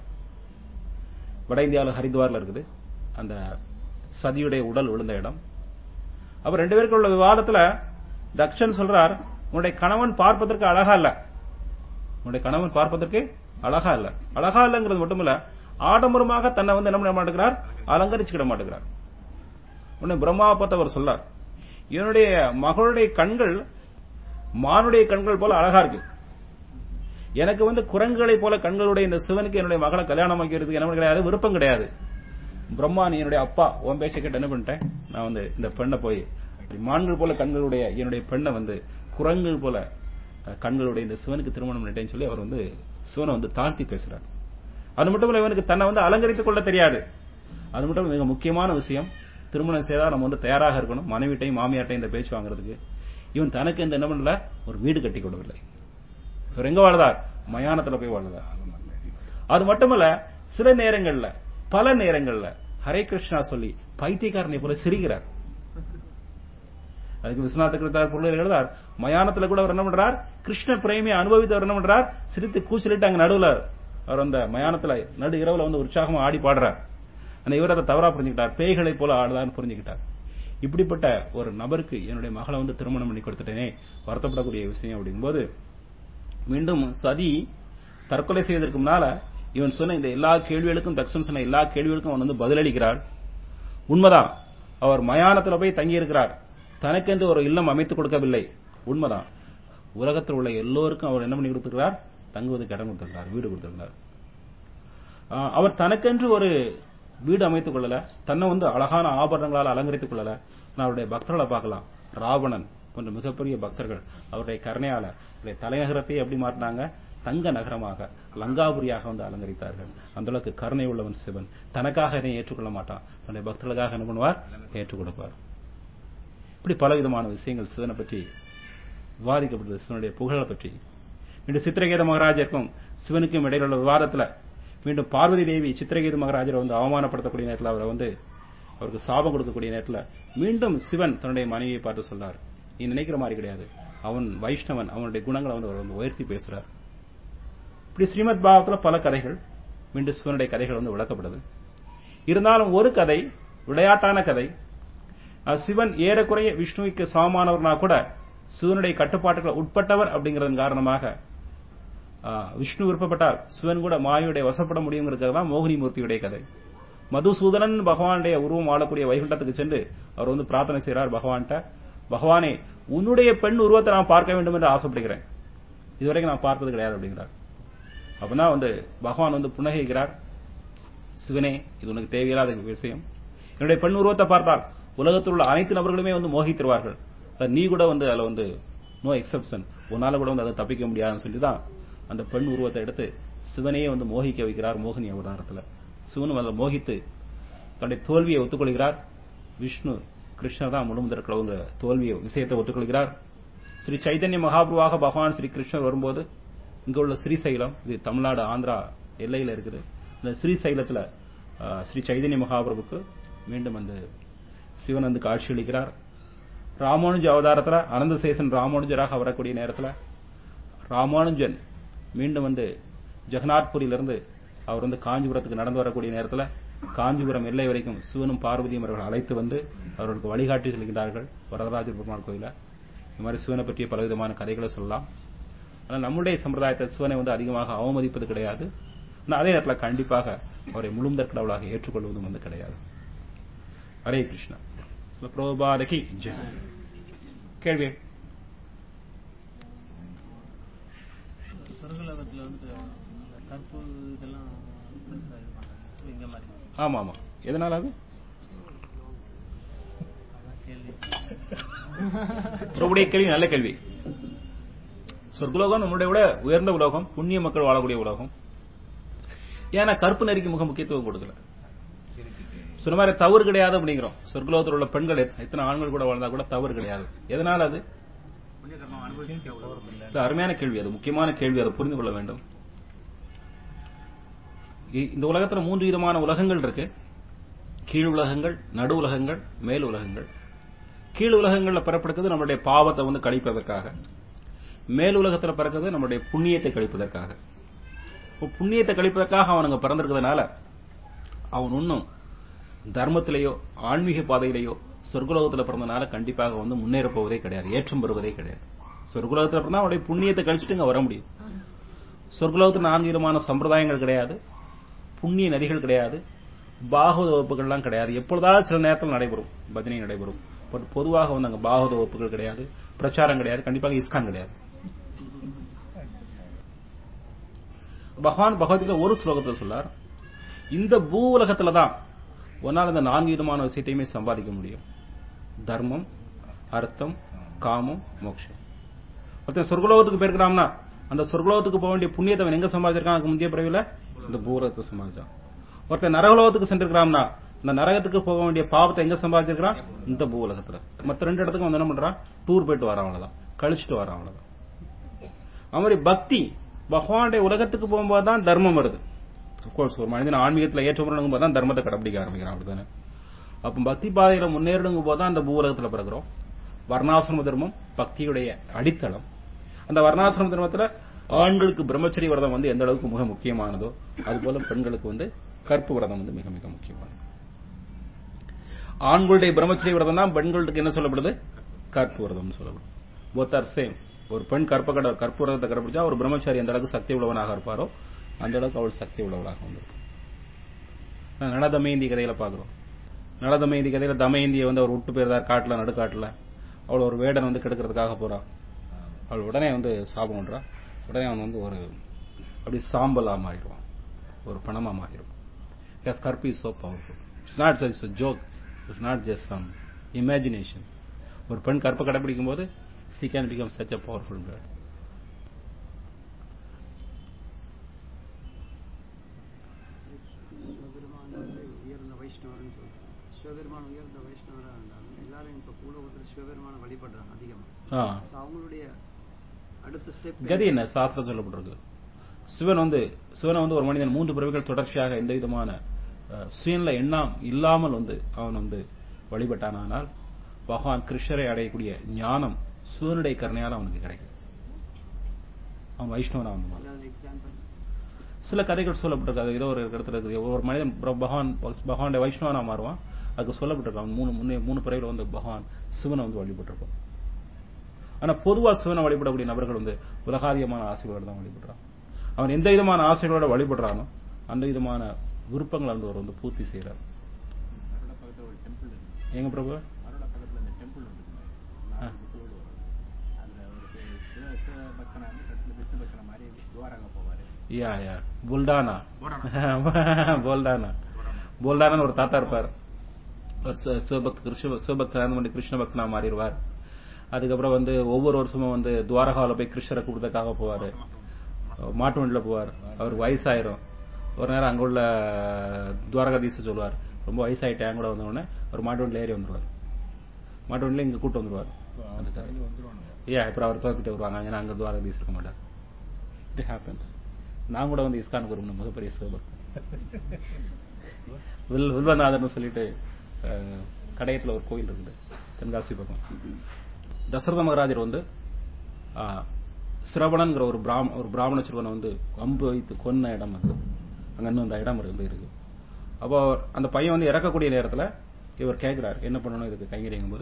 A: வட இந்தியாவில் ஹரித்வார்ல இருக்குது அந்த சதியுடைய உடல் விழுந்த இடம் அப்ப ரெண்டு பேருக்கு உள்ள விவாதத்துல தக்ஷன் சொல்றார் உன்னுடைய கணவன் பார்ப்பதற்கு அழகா இல்ல உன்னுடைய கணவன் பார்ப்பதற்கு அழகா இல்ல அழகா இல்லங்கிறது மட்டுமில்ல ஆடம்பரமாக தன்னை வந்து என்ன பண்ண மாட்டேங்கிறார் அலங்கரிச்சுக்கிட மாட்டேங்கிறார் உடனே பிரம்மாவை பார்த்து அவர் சொல்லார் இவனுடைய மகளுடைய கண்கள் மானுடைய கண்கள் போல அழகா இருக்கு எனக்கு வந்து குரங்குகளை போல கண்களுடைய இந்த சிவனுக்கு என்னுடைய மகளை கல்யாணம் ஆக்கிறதுக்கு என்ன கிடையாது விருப்பம் கிடையாது பிரம்மா நீ என்னுடைய அப்பா உன் பேச்சை கேட்டு என்ன பண்ணிட்டேன் நான் வந்து இந்த பெண்ணை போய் மான்கள் போல கண்களுடைய என்னுடைய பெண்ணை வந்து குரங்குகள் போல கண்களுடைய இந்த சிவனுக்கு திருமணம் பண்ணிட்டேன்னு சொல்லி அவர் வந்து சிவனை வந்து தாழ்த்தி பேசுறார் அது மட்டும் இல்ல இவனுக்கு தன்னை வந்து அலங்கரித்துக் கொள்ள தெரியாது அது மட்டும் மிக முக்கியமான விஷயம் திருமணம் செய்தா நம்ம வந்து தயாராக இருக்கணும் மனைவிட்டையும் மாமியாட்டையும் இந்த பேச்சு வாங்குறதுக்கு இவன் தனக்கு இந்த என்ன பண்ணல ஒரு வீடு கட்டி கொடுக்கவில்லை இவர் எங்க வாழ்ந்தார் மயானத்துல போய் வாழ்ந்தார் அது மட்டுமல்ல சில நேரங்கள்ல பல நேரங்கள்ல ஹரே கிருஷ்ணா சொல்லி பைத்தியக்காரனை போல சிரிக்கிறார் அதுக்கு விஸ்வநாத கிருத்தார் பொருள் எழுதார் மயானத்துல கூட அவர் என்ன பண்றார் கிருஷ்ண பிரேமியை அனுபவித்தவர் என்ன பண்றார் சிரித்து கூச்சலிட்டு அங்க நடுவுல அவர் அந்த மயானத்துல நடு இரவுல வந்து உற்சாகமா ஆடி பாடுறார் ஆனா இவர் அதை தவறா புரிஞ்சுக்கிட்டார் பேய்களை போல ஆடுதான்னு புரிஞ்சுக்கிட்டார் இப்படிப்பட்ட ஒரு நபருக்கு என்னுடைய மகளை வந்து திருமணம் பண்ணி கொடுத்துட்டேனே வருத்தப்படக்கூடிய விஷயம் அப்படிங்கும்போது மீண்டும் சதி தற்கொலை செய்வதற்கு முன்னால இவன் சொன்ன இந்த எல்லா கேள்விகளுக்கும் தக்ஷன் சொன்ன எல்லா கேள்விகளுக்கும் அவன் வந்து பதிலளிக்கிறார் உண்மைதான் அவர் மயானத்துல போய் தங்கி இருக்கிறார் தனக்கென்று ஒரு இல்லம் அமைத்துக் கொடுக்கவில்லை உண்மைதான் உலகத்தில் உள்ள எல்லோருக்கும் அவர் என்ன பண்ணி கொடுத்திருக்கிறார் தங்குவதற்கு இடம் கொடுத்திருக்கிறார் வீடு கொடுத்திருக்கிறார் அவர் தனக்கென்று ஒரு வீடு அமைத்துக் கொள்ளல தன்னை வந்து அழகான ஆபரணங்களால் அலங்கரித்துக் கொள்ளல அவருடைய பக்தர்களை பார்க்கலாம் ராவணன் போன்ற மிகப்பெரிய பக்தர்கள் அவருடைய கருணையால அவருடைய தலைநகரத்தை எப்படி மாற்றினாங்க தங்க நகரமாக லங்காபுரியாக வந்து அலங்கரித்தார்கள் அந்த அளவுக்கு கருணை உள்ளவன் சிவன் தனக்காக இதை ஏற்றுக்கொள்ள மாட்டான் தன்னுடைய பக்தர்களுக்காக என்ன பண்ணுவார் ஏற்றுக் கொடுப்பார் இப்படி பல விதமான விஷயங்கள் சிவனை பற்றி விவாதிக்கப்பட்டது சிவனுடைய புகழை பற்றி மீண்டும் சித்திரகேத மகாராஜருக்கும் சிவனுக்கும் இடையில உள்ள விவாதத்துல மீண்டும் பார்வதி தேவி சித்திரகேது மகாராஜரை வந்து அவமானப்படுத்தக்கூடிய நேரத்தில் அவரை வந்து அவருக்கு சாபம் கொடுக்கக்கூடிய நேரத்தில் மீண்டும் சிவன் தன்னுடைய மனைவியை பார்த்து சொல்றார் நீ நினைக்கிற மாதிரி கிடையாது அவன் வைஷ்ணவன் அவனுடைய குணங்களை வந்து அவர் வந்து உயர்த்தி பேசுறார் இப்படி ஸ்ரீமத் பாவத்துல பல கதைகள் மீண்டும் சிவனுடைய கதைகள் வந்து விளக்கப்படுது இருந்தாலும் ஒரு கதை விளையாட்டான கதை சிவன் ஏறக்குறைய விஷ்ணுவுக்கு சமமானவர்னா கூட சிவனுடைய கட்டுப்பாட்டுகள் உட்பட்டவர் அப்படிங்கறதன் காரணமாக விஷ்ணு விருப்பப்பட்டால் சிவன் கூட மாயுடைய வசப்பட முடியுங்கிறது தான் மோகினி மூர்த்தியுடைய கதை மதுசூதனன் பகவானுடைய உருவம் ஆளக்கூடிய வைகுண்டத்துக்கு சென்று அவர் வந்து பிரார்த்தனை செய்கிறார் பகவான்கிட்ட பகவானே உன்னுடைய பெண் உருவத்தை நான் பார்க்க வேண்டும் என்று ஆசைப்படுகிறேன் இதுவரைக்கும் நான் பார்த்தது கிடையாது அப்படிங்கிறார் அப்படின்னா வந்து பகவான் வந்து புன்னகைக்கிறார் சிவனே இது உனக்கு தேவையில்லாத விஷயம் என்னுடைய பெண் உருவத்தை பார்த்தால் உலகத்தில் உள்ள அனைத்து நபர்களுமே வந்து மோகித்திருவார்கள் நீ கூட வந்து அதில் வந்து நோ எக்ஸப்ஷன் உன்னால கூட வந்து அதை தப்பிக்க முடியாதுன்னு சொல்லி தான் அந்த பெண் உருவத்தை எடுத்து சிவனையே வந்து மோகிக்க வைக்கிறார் மோகினி அவதாரத்தில் சிவனும் அதில் மோகித்து தன்னுடைய தோல்வியை ஒத்துக்கொள்கிறார் விஷ்ணு கிருஷ்ணர் தான் முழுமுதற்களவுங்கிற தோல்வியை விஷயத்தை ஒத்துக்கொள்கிறார் ஸ்ரீ சைதன்ய மகாபுருவாக பகவான் ஸ்ரீ கிருஷ்ணர் வரும்போது இங்க உள்ள ஸ்ரீசைலம் இது தமிழ்நாடு ஆந்திரா எல்லையில இருக்குது இந்த ஸ்ரீசைலத்துல ஸ்ரீ சைதன்ய மகாபிரபுக்கு மீண்டும் அந்த சிவன் வந்து காட்சியளிக்கிறார் ராமானுஜ அவதாரத்துல அனந்தசேசன் ராமானுஜராக வரக்கூடிய நேரத்துல ராமானுஜன் மீண்டும் வந்து ஜெகநாத்பூரிலிருந்து அவர் வந்து காஞ்சிபுரத்துக்கு நடந்து வரக்கூடிய நேரத்துல காஞ்சிபுரம் எல்லை வரைக்கும் சிவனும் பார்வதியும் அவர்கள் அழைத்து வந்து அவர்களுக்கு வழிகாட்டி செல்கிறார்கள் வரதராஜ பெருமாள் கோயில இந்த மாதிரி சிவனை பற்றிய பலவிதமான கதைகளை சொல்லலாம் ஆனால் நம்முடைய சம்பிரதாயத்தை சிவனை வந்து அதிகமாக அவமதிப்பது கிடையாது ஆனால் அதே நேரத்தில் கண்டிப்பாக அவரை முழுந்தற் கடவுளாக ஏற்றுக்கொள்வதும் வந்து கிடையாது ஹரே கிருஷ்ணா சில பிரபாதகி ஜெய் கேள்வி
B: சொர்க்கலோகத்துல வந்து இந்த கற்பு இதெல்லாம் பெருசா இது மாட்டாங்க இங்க மாதிரி
A: ஆமா ஆமா எதனால அது
B: அதான் கேள்வி
A: பிரபுடைய கேள்வி நல்ல கேள்வி சொர்க்கலோகம் நம்முடைய விட உயர்ந்த உலகம் புண்ணிய மக்கள் வாழக்கூடிய உலகம் ஏன்னா கற்பு நெறிக்கு மிக முக்கியத்துவம் கொடுக்கல சொன்ன மாதிரி தவறு கிடையாது அப்படிங்கிறோம் சொர்க்கலோகத்தில் உள்ள பெண்கள் எத்- எத்தனை ஆண்கள் கூட வாழ்ந்தா கூட தவறு கிடையாது எதனால அது இல்ல, அருமையான கேள்வி அது முக்கியமான கேள்வி அதை புரிந்து கொள்ள வேண்டும் இ- இந்த உலகத்துல மூன்று விதமான உலகங்கள் இருக்கு கீழ் உலகங்கள் நடு உலகங்கள் மேல் உலகங்கள் கீழ் உலகங்கள்ல பிறப்படுக்கிறது நம்மளுடைய பாவத்தை வந்து கழிப்பதற்காக மேல் உலகத்துல பிறக்கிறது நம்மளுடைய புண்ணியத்தை கழிப்பதற்காக இப்போ புண்ணியத்தை கழிப்பதற்காக அவனுங்க பிறந்திருக்கிறதுனால அவன் ஒன்றும் தர்மத்திலேயோ ஆன்மீக பாதையிலேயோ சொர்க்குலோகத்தில் பிறந்தனால கண்டிப்பாக வந்து முன்னேறப் போவதே கிடையாது ஏற்றம் பெறுவதே கிடையாது சொர்க்குலோகத்தில் பிறந்தா அவனுடைய புண்ணியத்தை கழிச்சுட்டு இங்க வர முடியும் சொர்க்குலோகத்தில் நான்கு விதமான சம்பிரதாயங்கள் கிடையாது புண்ணிய நதிகள் கிடையாது பாகவத வகுப்புகள்லாம் கிடையாது எப்பொழுதாவது சில நேரத்தில் நடைபெறும் பஜனை நடைபெறும் பட் பொதுவாக வந்து அங்க பாகவத வகுப்புகள் கிடையாது பிரச்சாரம் கிடையாது கண்டிப்பாக இஸ்கான் கிடையாது பகவான் பகவத்கீதை ஒரு ஸ்லோகத்தில் சொல்லார் இந்த பூ உலகத்துல தான் உன்னால் இந்த நான்கு விதமான விஷயத்தையுமே சம்பாதிக்க முடியும் தர்மம் அர்த்தம் காமம் மோட்சம் ஒருத்தன் சொர்க்கலோகத்துக்கு போயிருக்கிறான்னா அந்த சொர்க்கலோகத்துக்கு போக வேண்டிய புண்ணியத்தை அவன் எங்க சம்பாதிச்சிருக்கான் அதுக்கு முந்தைய பிறவில இந்த பூலகத்தை சம்பாதிச்சான் ஒருத்தன் நரகலோகத்துக்கு சென்றிருக்கிறான்னா இந்த நரகத்துக்கு போக வேண்டிய பாவத்தை எங்க சம்பாதிச்சிருக்கான் இந்த பூ உலகத்துல மத்த ரெண்டு இடத்துக்கும் வந்து என்ன பண்றான் டூர் போயிட்டு வரான் அவ்வளவுதான் கழிச்சிட்டு வரான் அவ்வளவுதான் அது மாதிரி பக்தி பகவானுடைய உலகத்துக்கு போகும்போது தான் தர்மம் வருது கோர்ஸ் ஒரு மனிதன் ஆன்மீகத்தில் ஏற்றமுறங்கும் போது தான் தர்மத்தை கடைபிடிக்க ஆரம்பிக்கிறான் அப்படிதானே அப்ப பக்தி பாதையில முன்னேறணுங்கும் போது தான் அந்த பூவுலகத்துல பிறகுறோம் வர்ணாசிரம தர்மம் பக்தியுடைய அடித்தளம் அந்த வர்ணாசிரம தர்மத்துல ஆண்களுக்கு பிரம்மச்சரிய விரதம் வந்து எந்த அளவுக்கு மிக முக்கியமானதோ அதுபோல பெண்களுக்கு வந்து கற்பு விரதம் வந்து மிக மிக முக்கியமானது ஆண்களுடைய பிரம்மச்சரிய விரதம் தான் பெண்களுக்கு என்ன சொல்லப்படுது கற்பு விரதம் சொல்லப்படும் போத் ஆர் சேம் ஒரு பெண் கற்ப கட கற்பு விரதத்தை கடைபிடிச்சா ஒரு பிரம்மச்சாரி எந்த அளவுக்கு சக்தி உள்ளவனாக இருப்பாரோ அந்த அளவுக்கு அவள் சக்தி உள்ளவளாக வந்திருக்கும் நட தமயந்தி கதையில பாக்குறோம் நட தமயந்தி கதையில தமயந்தியை வந்து அவர் விட்டு போயிருந்தார் காட்டுல நடுக்காட்டுல அவள் ஒரு வேடன் வந்து கெடுக்கிறதுக்காக போறான் அவள் உடனே வந்து சாபம் பண்றா உடனே அவன் வந்து ஒரு அப்படி சாம்பலா மாறிடுவான் ஒரு பணமா மாறிடும் எஸ் கற்பி is so powerful it's not just joke it's not just some imagination ஒரு பெண் கற்பை கடைபிடிக்கும் போது she can become such a powerful girl
C: சிவபெருமான் வந்து உயர்ந்த வைஷ்ணவர்னு சொல்றாங்க சிவபெருமான் உயர்ந்த வைஷ்ணவராக இருந்தாலும் எல்லாரும் இப்ப பூலோகத்தில் சிவபெருமானை வழிபடுறாங்க அதிகமா
A: ஆ
C: So அவங்களுடைய அடுத்த ஸ்டெப்
A: கதி என்ன சாஸ்திரம் சொல்லப்பட்டிருக்கு சிவன் வந்து சிவனை வந்து ஒரு மனிதன் மூன்று பிறவிகள் தொடர்ச்சியாக எந்த விதமான அஹ், சுயன்ல எண்ணம் இல்லாமல் வந்து அவன் வந்து வழிபட்டானால் பகவான் கிருஷ்ணரை அடையக்கூடிய ஞானம் சிவனுடைய கருணையால் அவனுக்கு கிடைக்கும் அவன் வைஷ்ணவனா வந்து மாறும்.
C: ஏதாவது எக்ஸாம்பிள்
A: சில கதைகள் சொல்லப்பட்டிருக்கு அது ஏதோ ஒரு இடத்துல இருக்குது ஒரு மனிதன் பிர- பகவான் பகவானுடைய வைஷ்ணவனா மாறுவான் அதுக்கு சொல்லப்பட்டிருக்கு அவன் மூணு முன்னே மூணு பிறவில வந்து பகவான் சிவனை வந்து வழிபட்டிருப்பான் ஆனா பொதுவா சிவனை வழிபடக்கூடிய நபர்கள் வந்து உலகாதியமான ஆசைகளோட தான் வழிபடுறான் அவன் எந்த விதமான ஆசைகளோட வழிபடுறானோ அந்த விதமான விருப்பங்களை வந்து அவர் வந்து பூர்த்தி செய்யறார்
D: மரோட பக்கத்துல ஒரு டெம்பிள் இருக்கு
A: எங்க பிரபு
D: மரோட பக்கத்துல அந்த டெம்பிள் இருக்குது நாலு புத்தோடு வரும் அதுல ஒரு சி- சிவ சிவ பக்தனா வந்து கட்டில விஷ்ணு பக்தனா மாதிரி துவாரகா போவாரு
A: யா யா புல்டானா போல்டானா போல்டானான்னு ஒரு தாத்தா இருப்பார் ஒரு சி- சிவபக்த கிருஷ்ண சிவபக்தர் வந்து கிருஷ்ண பக்தனா மாறிடுவார் அதுக்கப்புறம் வந்து ஒவ்வொரு வருஷமும் வந்து துவாரகாவில் போய் கிருஷ்ணரை கூப்பிட்டதுக்காக போவார் மாட்டு வண்டியில போவார் அவருக்கு வயசாயிரும் ஒரு நேரம் அங்க உள்ள துவாரகாதீச சொல்லுவார் ரொம்ப வயசாயிட்டேன் என் கூட வந்த உடனே ஒரு மாட்டு வண்டியில ஏறி வந்துருவார் மாட்டு வண்டியில இங்க கூட்டு வந்துருவார் அந்த கதை. ஏன் அப்புறம் அவர் தோக்கிட்டு வருவாங்க ஏன்னா அங்க துவாரகாதீஸ் இருக்க மாட்டார் இட் ஹேப்பன்ஸ் நான் கூட வந்து இஸ்கானுக்கு ஒரு மிகப்பெரிய சிவபக்தன் வில் வில்வநாதர்னு சொல்லிட்டு அஹ், கடையத்துல ஒரு கோயில் இருக்குது தென்காசி பக்கம் தசரத மகாராஜர் வந்து ஆஹ், சிரவணன்கிற ஒரு பிராம ஒரு பிராமண சிறுவனை வந்து அம்பு வைத்து கொன்ன இடம் அது அங்க இன்னும் அந்த இடம் இருந்து இருக்கு அப்போ அந்த பையன் வந்து இறக்கக்கூடிய நேரத்துல இவர் கேட்கிறார் என்ன பண்ணணும் இதுக்கு கைங்கரிங்கும் போது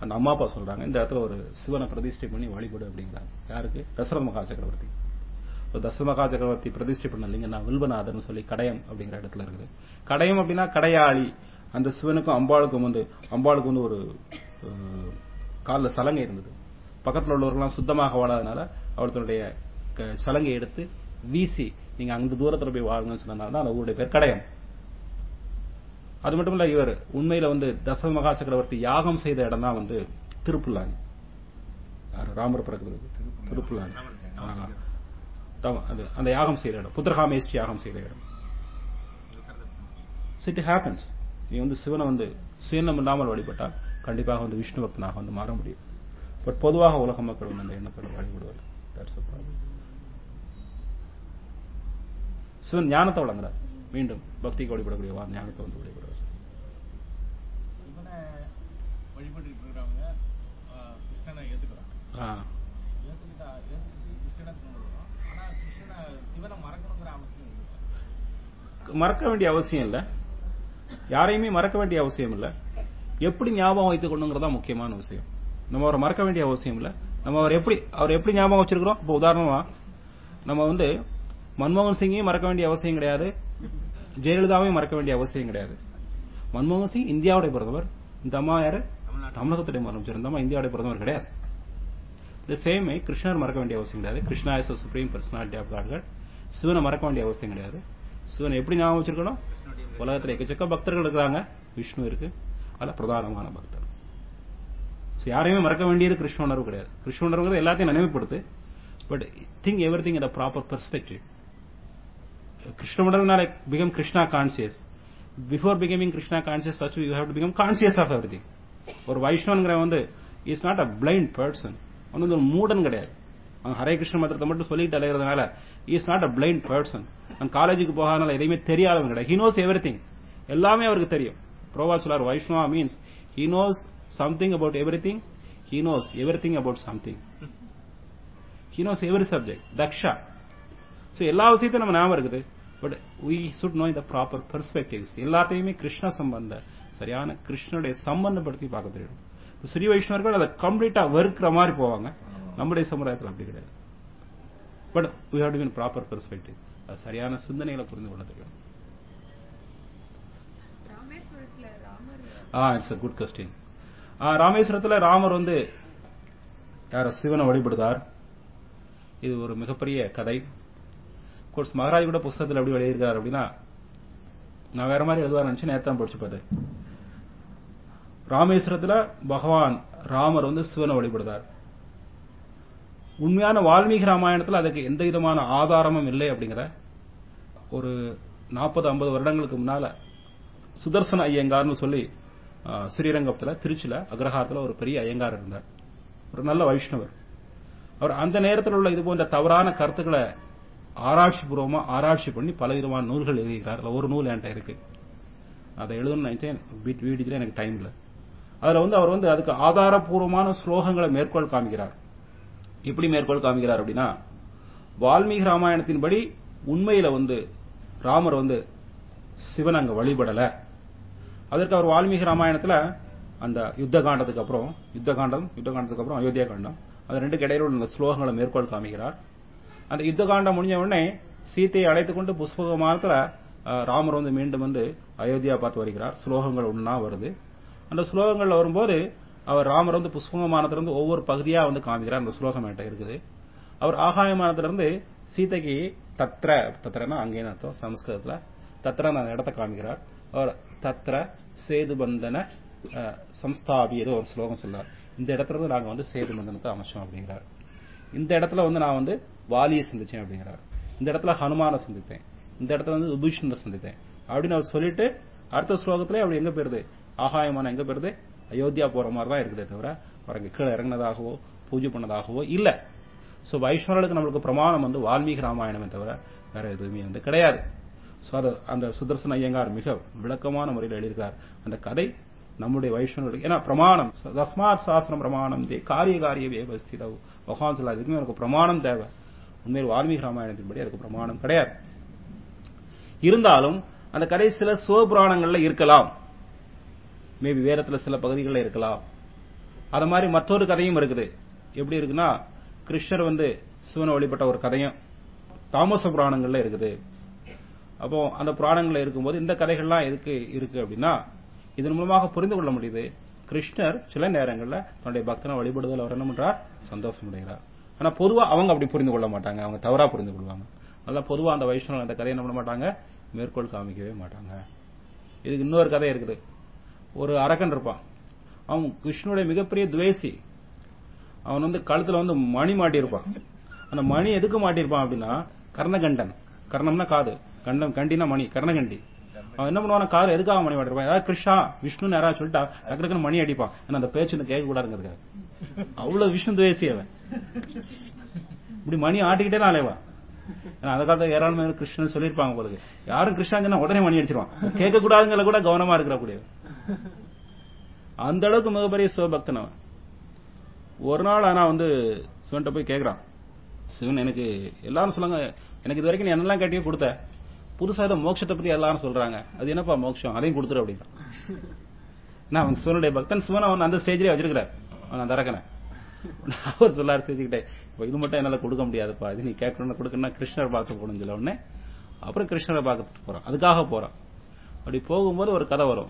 A: அந்த அம்மா அப்பா சொல்றாங்க இந்த இடத்துல ஒரு சிவனை பிரதிஷ்டை பண்ணி வழிபடு அப்படிங்கிறாங்க யாருக்கு தசரத மகா சக்கரவர்த்தி ஒரு தசரத மகா சக்கரவர்த்தி பிரதிஷ்டை பண்ண லிங்கம் நான் வில்வநாதர்னு சொல்லி கடையம் அப்படிங்கிற இடத்துல இருக்குது கடையம் அப்படின்னா கடையாளி அந்த சிவனுக்கும் அம்பாளுக்கும் வந்து அம்பாளுக்கு வந்து ஒரு காலில் சலங்கை இருந்தது பக்கத்தில் உள்ளவர்கள்லாம் சுத்தமாக வாழாதனால அவர் தன்னுடைய க- சலங்கை எடுத்து வீசி நீங்க அந்த தூரத்துல போய் வாழுங்கன்னு சொன்னதுனால தான் அந்த ஊருடைய பேர் கடையம் அது மட்டும் இல்ல இவர் உண்மையில வந்து தசரத மகா சக்கரவர்த்தி யாகம் செய்த இடம் தான் வந்து திருப்புல்லானி யாரு? ராமர் பிறகுறது திருப்புல்லானி ஆ. தவ- அது அந்த யாகம் செய்த இடம் புத்திரகாமேஷ்டி யாகம் செய்த இடம் இட் ஹேப்பன்ஸ் நீ வந்து சிவனை வந்து சுயநம் இல்லாமல் வழிபட்டால் கண்டிப்பாக வந்து விஷ்ணு பக்தனாக வந்து மாற முடியும் பட் பொதுவாக உலக மக்கள் வந்து அந்த எண்ணத்தோட வழிபடுவார் That's a problem. சிவன் ஞானத்தை வழங்குறார் மீண்டும் பக்திக்கு வழிபடக்கூடிய வா- ஞானத்தை வந்து வழிபடுவார்
D: இவனை வழிபட்டு இருக்கிறவங்க கிருஷ்ணனை ஏத்துக்கிறாங்க
A: ஆ.
D: ஏத்துக்கிட்டா ஏத்துக்கிட்டு கிருஷ்ணனை கும்பிடுறோம் ஆனா கிருஷ்ணனை சிவனை மறக்கணுங்கிற அவசியம் இல்லை
A: மறக்க வேண்டிய அவசியம் இல்ல யாரையுமே மறக்க வேண்டிய அவசியம் இல்ல எப்படி ஞாபகம் வைத்துக் கொள்ளுங்கிறதா முக்கியமான விஷயம் நம்ம அவரை மறக்க வேண்டிய அவசியம் இல்ல நம்ம அவர் எப்படி அவர் எப்படி ஞாபகம் வச்சிருக்கிறோம் இப்போ உதாரணமா நம்ம வந்து மன்மோகன் சிங்கையும் மறக்க வேண்டிய அவசியம் கிடையாது ஜெயலலிதாவையும் மறக்க வேண்டிய அவசியம் கிடையாது மன்மோகன் சிங் இந்தியாவுடைய பிரதமர் இந்த அம்மா யாரு தமிழகத்துடைய முதலமைச்சர் இந்த அம்மா இந்தியாவுடைய பிரதமர் கிடையாது இந்த சேமே கிருஷ்ணர் மறக்க வேண்டிய அவசியம் கிடையாது Krishna is supreme personality of காட்கள் சிவனை மறக்க வேண்டிய அவசியம் கிடையாது சிவனை எப்படி ஞாபகம் வச்சிருக்கணும் உலகத்துல எக்கச்சக்க பக்தர்கள் இருக்கிறாங்க விஷ்ணு இருக்கு அதுல பிரதானமான பக்தர் So, யாரையுமே மறக்க வேண்டியது கிருஷ்ண உணர்வு கிடையாது கிருஷ்ண உணர்வு எல்லாத்தையும் நினைவுபடுத்து but think everything in proper perspective கிருஷ்ண உணர்வுனால become Krishna conscious before becoming Krishna conscious first you have to become conscious of everything ஒரு வைஷ்ணவன்கிற வந்து is not a blind person அவன் வந்து ஒரு மூடன் கிடையாது அவன் ஹரே கிருஷ்ண மந்திரத்தை மட்டும் சொல்லிட்டு அலைகிறதுனால is not a blind person அவன் காலேஜுக்கு போகாதனால எதையுமே தெரியாதவன் கிடையாது ஹி நோஸ் எவ்ரி திங் எல்லாமே அவருக்கு தெரியும் ப்ரோவா சொல்லார் வைஷ்ணவா means he knows something about everything he knows everything about something he knows every subject தக்ஷா ஸோ எல்லா விஷயத்தையும் நம்ம ஞாபகம் இருக்குது பட் வி சுட் நோ இந்த ப்ராப்பர் பெர்ஸ்பெக்டிவ்ஸ் எல்லாத்தையுமே கிருஷ்ண சம்பந்த சரியான கிருஷ்ணனுடைய சம்பந்தப்படுத்தி பார்க்க தெரியும் இப்ப ஸ்ரீ வைஷ்ணவர்கள் அதை கம்ப்ளீட்டா வெறுக்கிற மாதிரி போவாங்க நம்முடைய சமுதாயத்தில் அப்படி கிடையாது but we have to find proper perspective சரியான சிந்தனைகளை புரிந்து கொள்ள தெரியும்
E: ராமேஸ்வரத்துல Ramar
A: ah it's a good question ராமேஸ்வரத்துல ராமர் வந்து யார சிவனை வழிபடுதார் இது ஒரு மிகப்பெரிய கதை கோர்ஸ் மகாராஜ் கூட புஸ்தகத்தில் எப்படி எழுதியிருக்காரு அப்படின்னா நான் வேற மாதிரி எழுதுவார் நினைச்சு நேத்தான் படிச்சு பார்த்தேன் ராமேஸ்வரத்துல பகவான் ராமர் வந்து சிவனை வழிபடுதார் உண்மையான வால்மீகி ராமாயணத்துல அதுக்கு எந்த விதமான ஆதாரமும் இல்லை அப்படிங்கிற ஒரு நாற்பது ஐம்பது வருடங்களுக்கு முன்னால சுதர்சன ஐயங்கார்னு சொல்லி ஆ, ஸ்ரீரங்கத்துல திருச்சில அக்ரஹாரத்துல ஒரு பெரிய ஐயங்கார் இருந்தார் ஒரு நல்ல வைஷ்ணவர் அவர் அந்த நேரத்தில் உள்ள இது போன்ற தவறான கருத்துக்களை ஆராய்ச்சி பூர்வமா ஆராய்ச்சி பண்ணி பலவிதமான நூல்கள் எழுதுகிறார் அதுல ஒரு நூல் என்கிட்ட இருக்கு அதை எழுதணும்னு நினைச்சேன் வீட் வீடியோல எனக்கு டைம் இல்லை அதுல வந்து அவர் வந்து அதுக்கு ஆதாரபூர்வமான ஸ்லோகங்களை மேற்கோள் காமிக்கிறார் எப்படி மேற்கோள் காமிக்கிறார் அப்படின்னா வால்மீகி ராமாயணத்தின்படி உண்மையில வந்து ராமர் வந்து சிவன் அங்க வழிபடல அதற்கு அவர் வால்மீகி ராமாயணத்துல அந்த யுத்த காண்டத்துக்கு அப்புறம் யுத்த காண்டம் யுத்த காண்டத்துக்கு அப்புறம் அயோத்தியா காண்டம் அது ரெண்டுக்கு இடையில உள்ள ஸ்லோகங்களை மேற்கோள் காமிக்கிறார் அந்த யுத்த காண்டம் முடிஞ்ச உடனே சீத்தையை அழைத்துக் கொண்டு புஷ்பக மாதத்துல அஹ், ராமர் வந்து மீண்டும் வந்து அயோத்தியா பார்த்து வருகிறார் ஸ்லோகங்கள் ஒண்ணா வருது அந்த ஸ்லோகங்கள்ல வரும்போது அவர் ராமர் வந்து புஷ்பகமானத்துல இருந்து ஒவ்வொரு பகுதியா வந்து காமிக்கிறார் அந்த ஸ்லோகம் என்கிட்ட இருக்குது அவர் ஆகாயமானத்துல இருந்து சீதைக்கு தத்ர தத்ரனா அங்கேன்னு அர்த்தம் சமஸ்கிருதத்துல தத்ர அந்த இடத்த காமிக்கிறார் அவர் தத்ர சேது பந்தன அஹ், சம்ஸ்தாபி ஏதோ ஒரு ஸ்லோகம் சொல்லார் இந்த இடத்துல இருந்து நாங்க வந்து சேது பந்தனத்தை அமைச்சோம் அப்படிங்கிறார் இந்த இடத்துல வந்து நான் வந்து வாலியை சந்திச்சேன் அப்படிங்கிறார் இந்த இடத்துல ஹனுமான சந்தித்தேன் இந்த இடத்துல வந்து விபீஷணரை சந்தித்தேன் அப்படின்னு அவர் சொல்லிட்டு அடுத்த ஸ்லோகத்திலே அப்படி எங்க போயிருது ஆகாயமான எங்க போயிருது அயோத்தியா போற மாதிரி தான் இருக்குதே தவிர அவர் அங்க கீழே இறங்கினதாகவோ பூஜை பண்ணதாகவோ இல்ல சோ வைஷ்ணவர்களுக்கு நம்மளுக்கு பிரமாணம் வந்து வால்மீகி ராமாயணமே தவிர வேற எதுவுமே வந்து கிடையாது சோ அது அந்த சுதர்சன ஐயங்கார் மிக விளக்கமான முறையில் எழுதியிருக்கார் அந்த கதை நம்முடைய வைஷ்ணவர்களுக்கு ஏன்னா பிரமாணம் தஸ்மாத் சாஸ்திரம் பிரமாணம் தே காரிய காரிய வியவஸ்திதவு பகவான் சொல்ல அதுக்குமே எனக்கு பிரமாணம் தேவை உண்மையில் வால்மீகி ராமாயணத்தின்படி அதுக்கு பிரமாணம் கிடையாது இருந்தாலும் அந்த கதை சில சிவபுராணங்கள்ல இருக்கலாம் மேபி வேதத்துல சில பகுதிகளில் இருக்கலாம் அது மாதிரி மற்றொரு கதையும் இருக்குது எப்படி இருக்குன்னா கிருஷ்ணர் வந்து சிவனை வழிபட்ட ஒரு கதையும் தாமச புராணங்கள்ல இருக்குது அப்போ அந்த புராணங்கள்ல இருக்கும்போது இந்த கதைகள்லாம் எதுக்கு இருக்கு அப்படின்னா இதன் மூலமாக புரிந்து கொள்ள முடியுது கிருஷ்ணர் சில நேரங்கள்ல தன்னுடைய பக்தனை வழிபடுதல் அவர் என்ன பண்றார் சந்தோஷம் அடைகிறார் ஆனா பொதுவா அவங்க அப்படி புரிந்து கொள்ள மாட்டாங்க அவங்க தவறா புரிந்து கொள்வாங்க அதெல்லாம் பொதுவா அந்த வைஷ்ணவ அந்த கதையை என்ன பண்ண மாட்டாங்க மேற்கோள் காமிக்கவே மாட்டாங்க இதுக்கு இன்னொரு கதை இருக்குது ஒரு அரக்கன் இருப்பான் அவன் கிருஷ்ணனுடைய மிகப்பெரிய துவேசி அவன் வந்து கழுத்துல வந்து மணி மாட்டியிருப்பான் அந்த மணி எதுக்கு மாட்டியிருப்பான் அப்படின்னா கர்ணகண்டன் கர்ணம்னா காது கண்டம் கண்டினா மணி கர்ணகண்டி அவன் என்ன பண்ணுவான் காது எதுக்காக மணி மாட்டிருப்பான் ஏதாவது கிருஷ்ணா விஷ்ணு யாராவது சொல்லிட்டா டக்கு டக்குன்னு மணி அடிப்பான் ஏன்னா அந்த பேச்சு கேட்க கூடாதுங்கிறதுக்காக அவ்வளவு விஷ்ணு துவேசி அவன் இப்படி மணி ஆட்டிக்கிட்டே தான் அலைவான் ஏன்னா அந்த காலத்துல ஏராளமான கிருஷ்ணன் சொல்லியிருப்பாங்க போலுக்கு யாரும் கிருஷ்ணன் சொன்னா உடனே மணி அடிச்சிருவான் கேட்க கூடாதுங்கிற கூட கவனமா இருக்கிற கூடிய அந்த அளவுக்கு மிகப்பெரிய சிவபக்தன் அவன் ஒரு நாள் ஆனா வந்து சிவன்கிட்ட போய் கேக்குறான் சிவன் எனக்கு எல்லாரும் சொல்லுங்க எனக்கு இது வரைக்கும் நீ என்னெல்லாம் கேட்டியோ கொடுத்த புதுசா ஏதோ மோட்சத்தை பத்தி எல்லாரும் சொல்றாங்க அது என்னப்பா மோட்சம் அதையும் கொடுத்துரு அப்படின்னா நான் அவன் சிவனுடைய பக்தன் சிவன் அவன் அந்த ஸ்டேஜ்லயே வச்சிருக்கிறார் அவன் அந்த அரக்கனை அவர் சொல்லாரு செஞ்சுக்கிட்டே இப்ப இது மட்டும் என்னால கொடுக்க முடியாதுப்பா இது நீ கேட்கணும்னு கொடுக்கணும்னா கிருஷ்ணர் பார்க்க போகணும் சொல்ல உடனே அப்புறம் கிருஷ்ணரை பார்க்க போறான் அதுக்காக போறான் அப்படி போகும்போது ஒரு கதை வரும்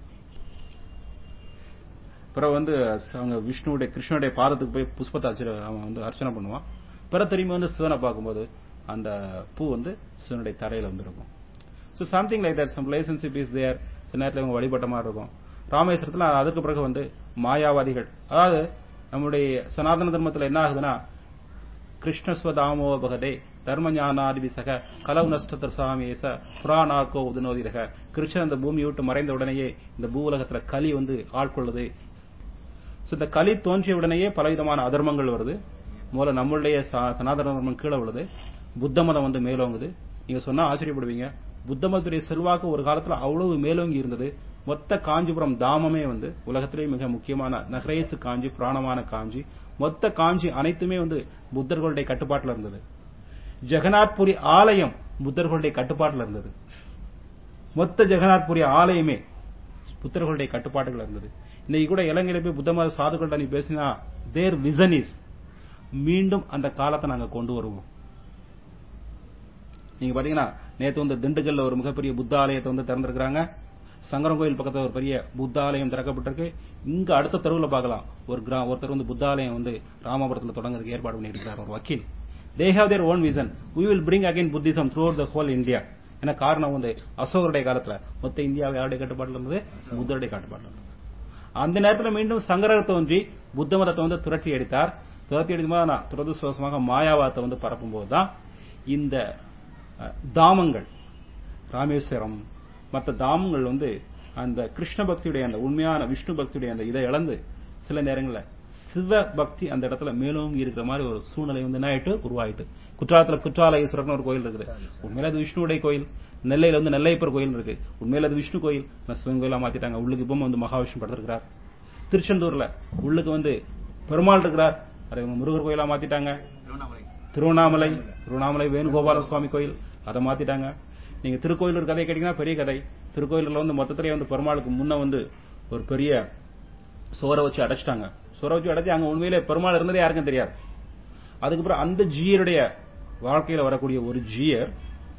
A: பிறகு வந்து அவங்க விஷ்ணுவுடைய கிருஷ்ணனுடைய பாதத்துக்கு போய் புஷ்பத்தை அர்ச்சனை அவன் வந்து அர்ச்சனை பண்ணுவான் பிறகு திரும்பி வந்து சிவனை பார்க்கும்போது அந்த பூ வந்து சிவனுடைய தரையில வந்து இருக்கும் so something like that some relationship is there சில நேரத்தில் இவங்க வழிபட்ட மாதிரி இருக்கும் ராமேஸ்வரத்தில் அதுக்கு பிறகு வந்து மாயாவாதிகள் அதாவது நம்முடைய சனாதன தர்மத்தில் என்ன ஆகுதுன்னா கிருஷ்ணஸ்வதாமோ பகதே தர்ம ஞானாதிபிசக கலவு நஷ்டத்தர் சாமேச புராணாக்கோ உதனோதிரக கிருஷ்ணன் இந்த பூமியை விட்டு மறைந்த உடனேயே இந்த பூ உலகத்துல கலி வந்து ஆட்கொள்ளுது சோ இந்த கலி தோன்றிய உடனேயே பலவிதமான அதர்மங்கள் வருது முதல்ல நம்மளுடைய ச- சனாதன தர்மம் கீழே விழுது புத்த மதம் வந்து மேலோங்குது நீங்க சொன்னா ஆச்சரியப்படுவீங்க புத்த மதத்துடைய செல்வாக்கு ஒரு காலத்துல அவ்வளவு மேலோங்கி இருந்தது மொத்த காஞ்சிபுரம் தாமமே வந்து உலகத்திலேயே மிக முக்கியமான நகரேசு காஞ்சி புராணமான காஞ்சி மொத்த காஞ்சி அனைத்துமே வந்து புத்தர்களுடைய கட்டுப்பாட்டுல இருந்தது ஜெகநாத்புரி ஆலயம் புத்தர்களுடைய கட்டுப்பாட்டுல இருந்தது மொத்த ஜெகநாத்புரி ஆலயமே புத்தர்களுடைய கட்டுப்பாட்டுகள் இருந்தது இன்னைக்கு கூட இலங்கையில போய் புத்த மத சாதுக்கள்கிட்ட நீ பேசினா தேர் விசன் இஸ் மீண்டும் அந்த காலத்தை நாங்க கொண்டு வருவோம் நீங்க பாத்தீங்கன்னா நேத்து வந்து திண்டுக்கல்ல ஒரு மிகப்பெரிய புத்த ஆலயத்தை வந்து திறந்திருக்கிறாங்க சங்கரன் கோயில் பக்கத்துல ஒரு பெரிய புத்த ஆலயம் திறக்கப்பட்டிருக்கு இங்க அடுத்த தெருவுல பார்க்கலாம் ஒரு கிரா ஒருத்தர் வந்து புத்த ஆலயம் வந்து ராமபுரத்துல தொடங்குறதுக்கு ஏற்பாடு பண்ணியிருக்கிறார் ஒரு வக்கீல் they have their own vision we will bring again Buddhism through the whole India ஏன்னா காரணம் வந்து அசோகருடைய காலத்துல மொத்த இந்தியாவை யாருடைய கட்டுப்பாட்டில் இருந்தது புத்தருடைய கட்டுப்பாட்டில் இருந்தது அந்த நேரத்துல மீண்டும் சங்கரர் தோன்றி புத்த மதத்தை வந்து துரட்டி அடித்தார் துரத்தி அடிக்கும்போது நான் துரதிருஷ்டவசமாக மாயாவாதத்தை வந்து பரப்பும்போது தான் இந்த அஹ், தாமங்கள் ராமேஸ்வரம் மற்ற தாமங்கள் வந்து அந்த கிருஷ்ண பக்தியுடைய அந்த உண்மையான விஷ்ணு பக்தியுடைய அந்த இதை இழந்து சில நேரங்கள்ல சிவ பக்தி அந்த இடத்துல மேலோங்கி இருக்கிற மாதிரி ஒரு சூழ்நிலை வந்து என்ன ஆயிட்டு உருவாயிட்டு குற்றாலத்துல குற்றால ஈஸ்வரர்னு ஒரு கோயில் இருக்குது உண்மையில அது விஷ்ணுவுடைய கோயில் நெல்லையில வந்து நெல்லையப்பர் கோயில் இருக்கு உண்மையில அது விஷ்ணு கோயில் ஆனா சிவன் கோயிலா மாத்திட்டாங்க உள்ளுக்கு இப்போ வந்து மகாவிஷ்ணு படுத்திருக்கிறார் திருச்செந்தூர்ல உள்ளுக்கு வந்து பெருமாள் இருக்கிறார் அதை இவங்க முருகர் கோயிலா மாத்திட்டாங்க
B: திருவண்ணாமலை
A: திருவண்ணாமலை திருவண்ணாமலை வேணுகோபால சுவாமி கோயில் அதை மாத்திட்டாங்க நீங்க திருக்கோயிலூர் கதை கேட்டீங்கன்னா பெரிய கதை திருக்கோயிலூர்ல வந்து மொத்தத்திலேயே வந்து பெருமாளுக்கு முன்ன வந்து ஒரு பெரிய சோரை வச்சு அடைச்சிட்டாங்க சோரை வச்சு அடைச்சு அங்க உண்மையிலே பெருமாள் இருந்ததே யாருக்கும் தெரியாது அதுக்கப்புறம் அந்த ஜீயருடைய வாழ்க்கையில வரக்கூடிய ஒரு ஜீயர்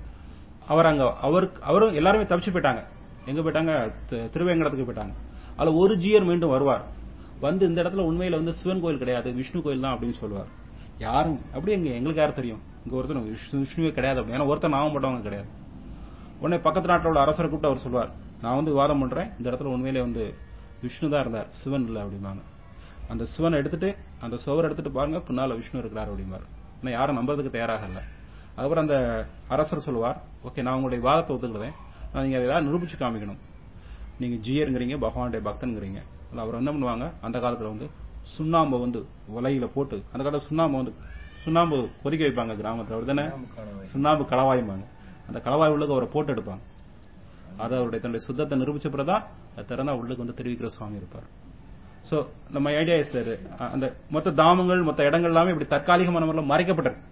A: அவர் அங்க அவருக்கு அவரும் எல்லாருமே தப்பிச்சு போயிட்டாங்க எங்க போயிட்டாங்க தி- திருவேங்கடத்துக்கு போயிட்டாங்க அதுல ஒரு ஜீயர் மீண்டும் வருவார் வந்து இந்த இடத்துல உண்மையில வந்து சிவன் கோயில் கிடையாது விஷ்ணு கோயில் தான் அப்படின்னு சொல்லுவார் யாரும் அப்படி எங்க எங்களுக்கு யார் தெரியும் இங்க ஒருத்தர் விஷ்ணு விஷ்ணுவே கிடையாது அப்படி ஏன்னா ஒருத்தர் நாமம் போட்டவங்க கிடையாது உடனே பக்கத்து நாட்டில் உள்ள அரசரை கூப்பிட்டு அவர் சொல்வார் நான் வந்து வாதம் பண்றேன் இந்த இடத்துல உண்மையிலே வந்து விஷ்ணு தான் இருந்தார் சிவன் இல்லை அப்படிம்பாங்க அந்த சிவனை எடுத்துட்டு அந்த சுவர் எடுத்துட்டு பாருங்க பின்னால விஷ்ணு இருக்கிறார் அப்படிம்பாரு ஆனா யாரும் நம்புறதுக்கு தயாராக இல்லை அதுக்கப்புறம் அந்த அரசர் சொல்லுவார் ஓகே நான் உங்களுடைய வாதத்தை ஒத்துக்கிறேன் ஆனா நீங்க அதை ஏதாவது நிரூபிச்சு காமிக்கணும் நீங்க ஜியருங்கிறீங்க பகவானுடைய பக்தனுங்கிறீங்க அதுல அவர் என்ன பண்ணுவாங்க அந்த காலத்துல வந்து சுண்ணாம்பை வந்து உலையில போட்டு அந்த காலத்துல சுண்ணாம்பு வந்து சுண்ணாம்பு கொதிக்க வைப்பாங்க கிராமத்துல அவர் தானே சுண்ணாம்பு களவாயும்பாங்க அந்த களவாய் உள்ளுக்கு அவரை போட்டு எடுப்பாங்க அதை அவருடைய தன்னுடைய சுத்தத்தை நிரூபிச்ச பிறகுதான் அதை திறந்தா உள்ளுக்கு வந்து திருவிக்கிற சுவாமி இருப்பார் சோ நம்ம ஐடியா இஸ் தட் அந்த மொத்த தாமங்கள் மொத்த இடங்கள் எல்லாமே இப்படி தற்காலிகமான முறையில் மறைக்கப்பட்டிருக்கு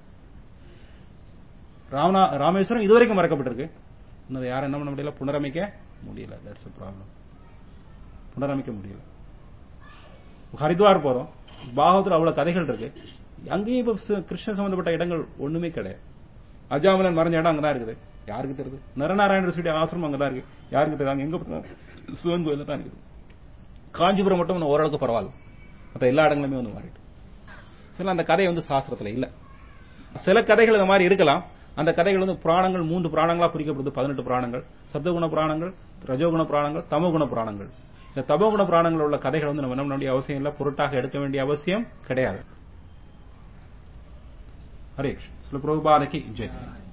A: ராமநா ராமேஸ்வரம் இதுவரைக்கும் மறைக்கப்பட்டிருக்கு இன்னும் அதை யாரும் என்ன பண்ண முடியல புனரமைக்க முடியல தட்ஸ் ப்ராப்ளம் புனரமைக்க முடியல ஹரித்வார் போறோம் பாகவத்தில் அவ்வளவு கதைகள் இருக்கு அங்கேயும் இப்ப ச- கிருஷ்ண சம்பந்தப்பட்ட இடங்கள் ஒண்ணுமே கிடையாது அஜாமலன் மறைஞ்ச இடம் அங்கதான் இருக்குது யாருக்கு தெரியுது நரநாராயண ரிஷியுடைய ஆசிரமம் அங்கதான் இருக்கு யாருக்கு தெரியுது அங்க எங்க பார்த்தாலும் சிவன் கோயில் தான் இருக்குது காஞ்சிபுரம் மட்டும் இன்னும் ஓரளவுக்கு பரவாயில்ல மற்ற எல்லா இடங்களுமே வந்து மாறிட்டு சில அந்த கதை வந்து சாஸ்திரத்துல இல்ல சில கதைகள் இந்த மாதிரி இருக்கலாம் அந்த கதைகள் வந்து புராணங்கள் மூன்று புராணங்களா பிரிக்கப்படுது பதினெட்டு புராணங்கள் சப்தகுண புராணங்கள் ரஜோகுண புராணங்கள் தமோகுண புராணங்கள் இந்த தமோகுண புராணங்கள் உள்ள கதைகள் வந்து நம்ம என்ன பண்ண வேண்டிய அவசியம் இல்ல பொருட்டாக எடுக்க வேண்டிய அவசியம் கிடையாது ஹரே கிருஷ்ண சில பிரபுபாதைக்கு ஜெய்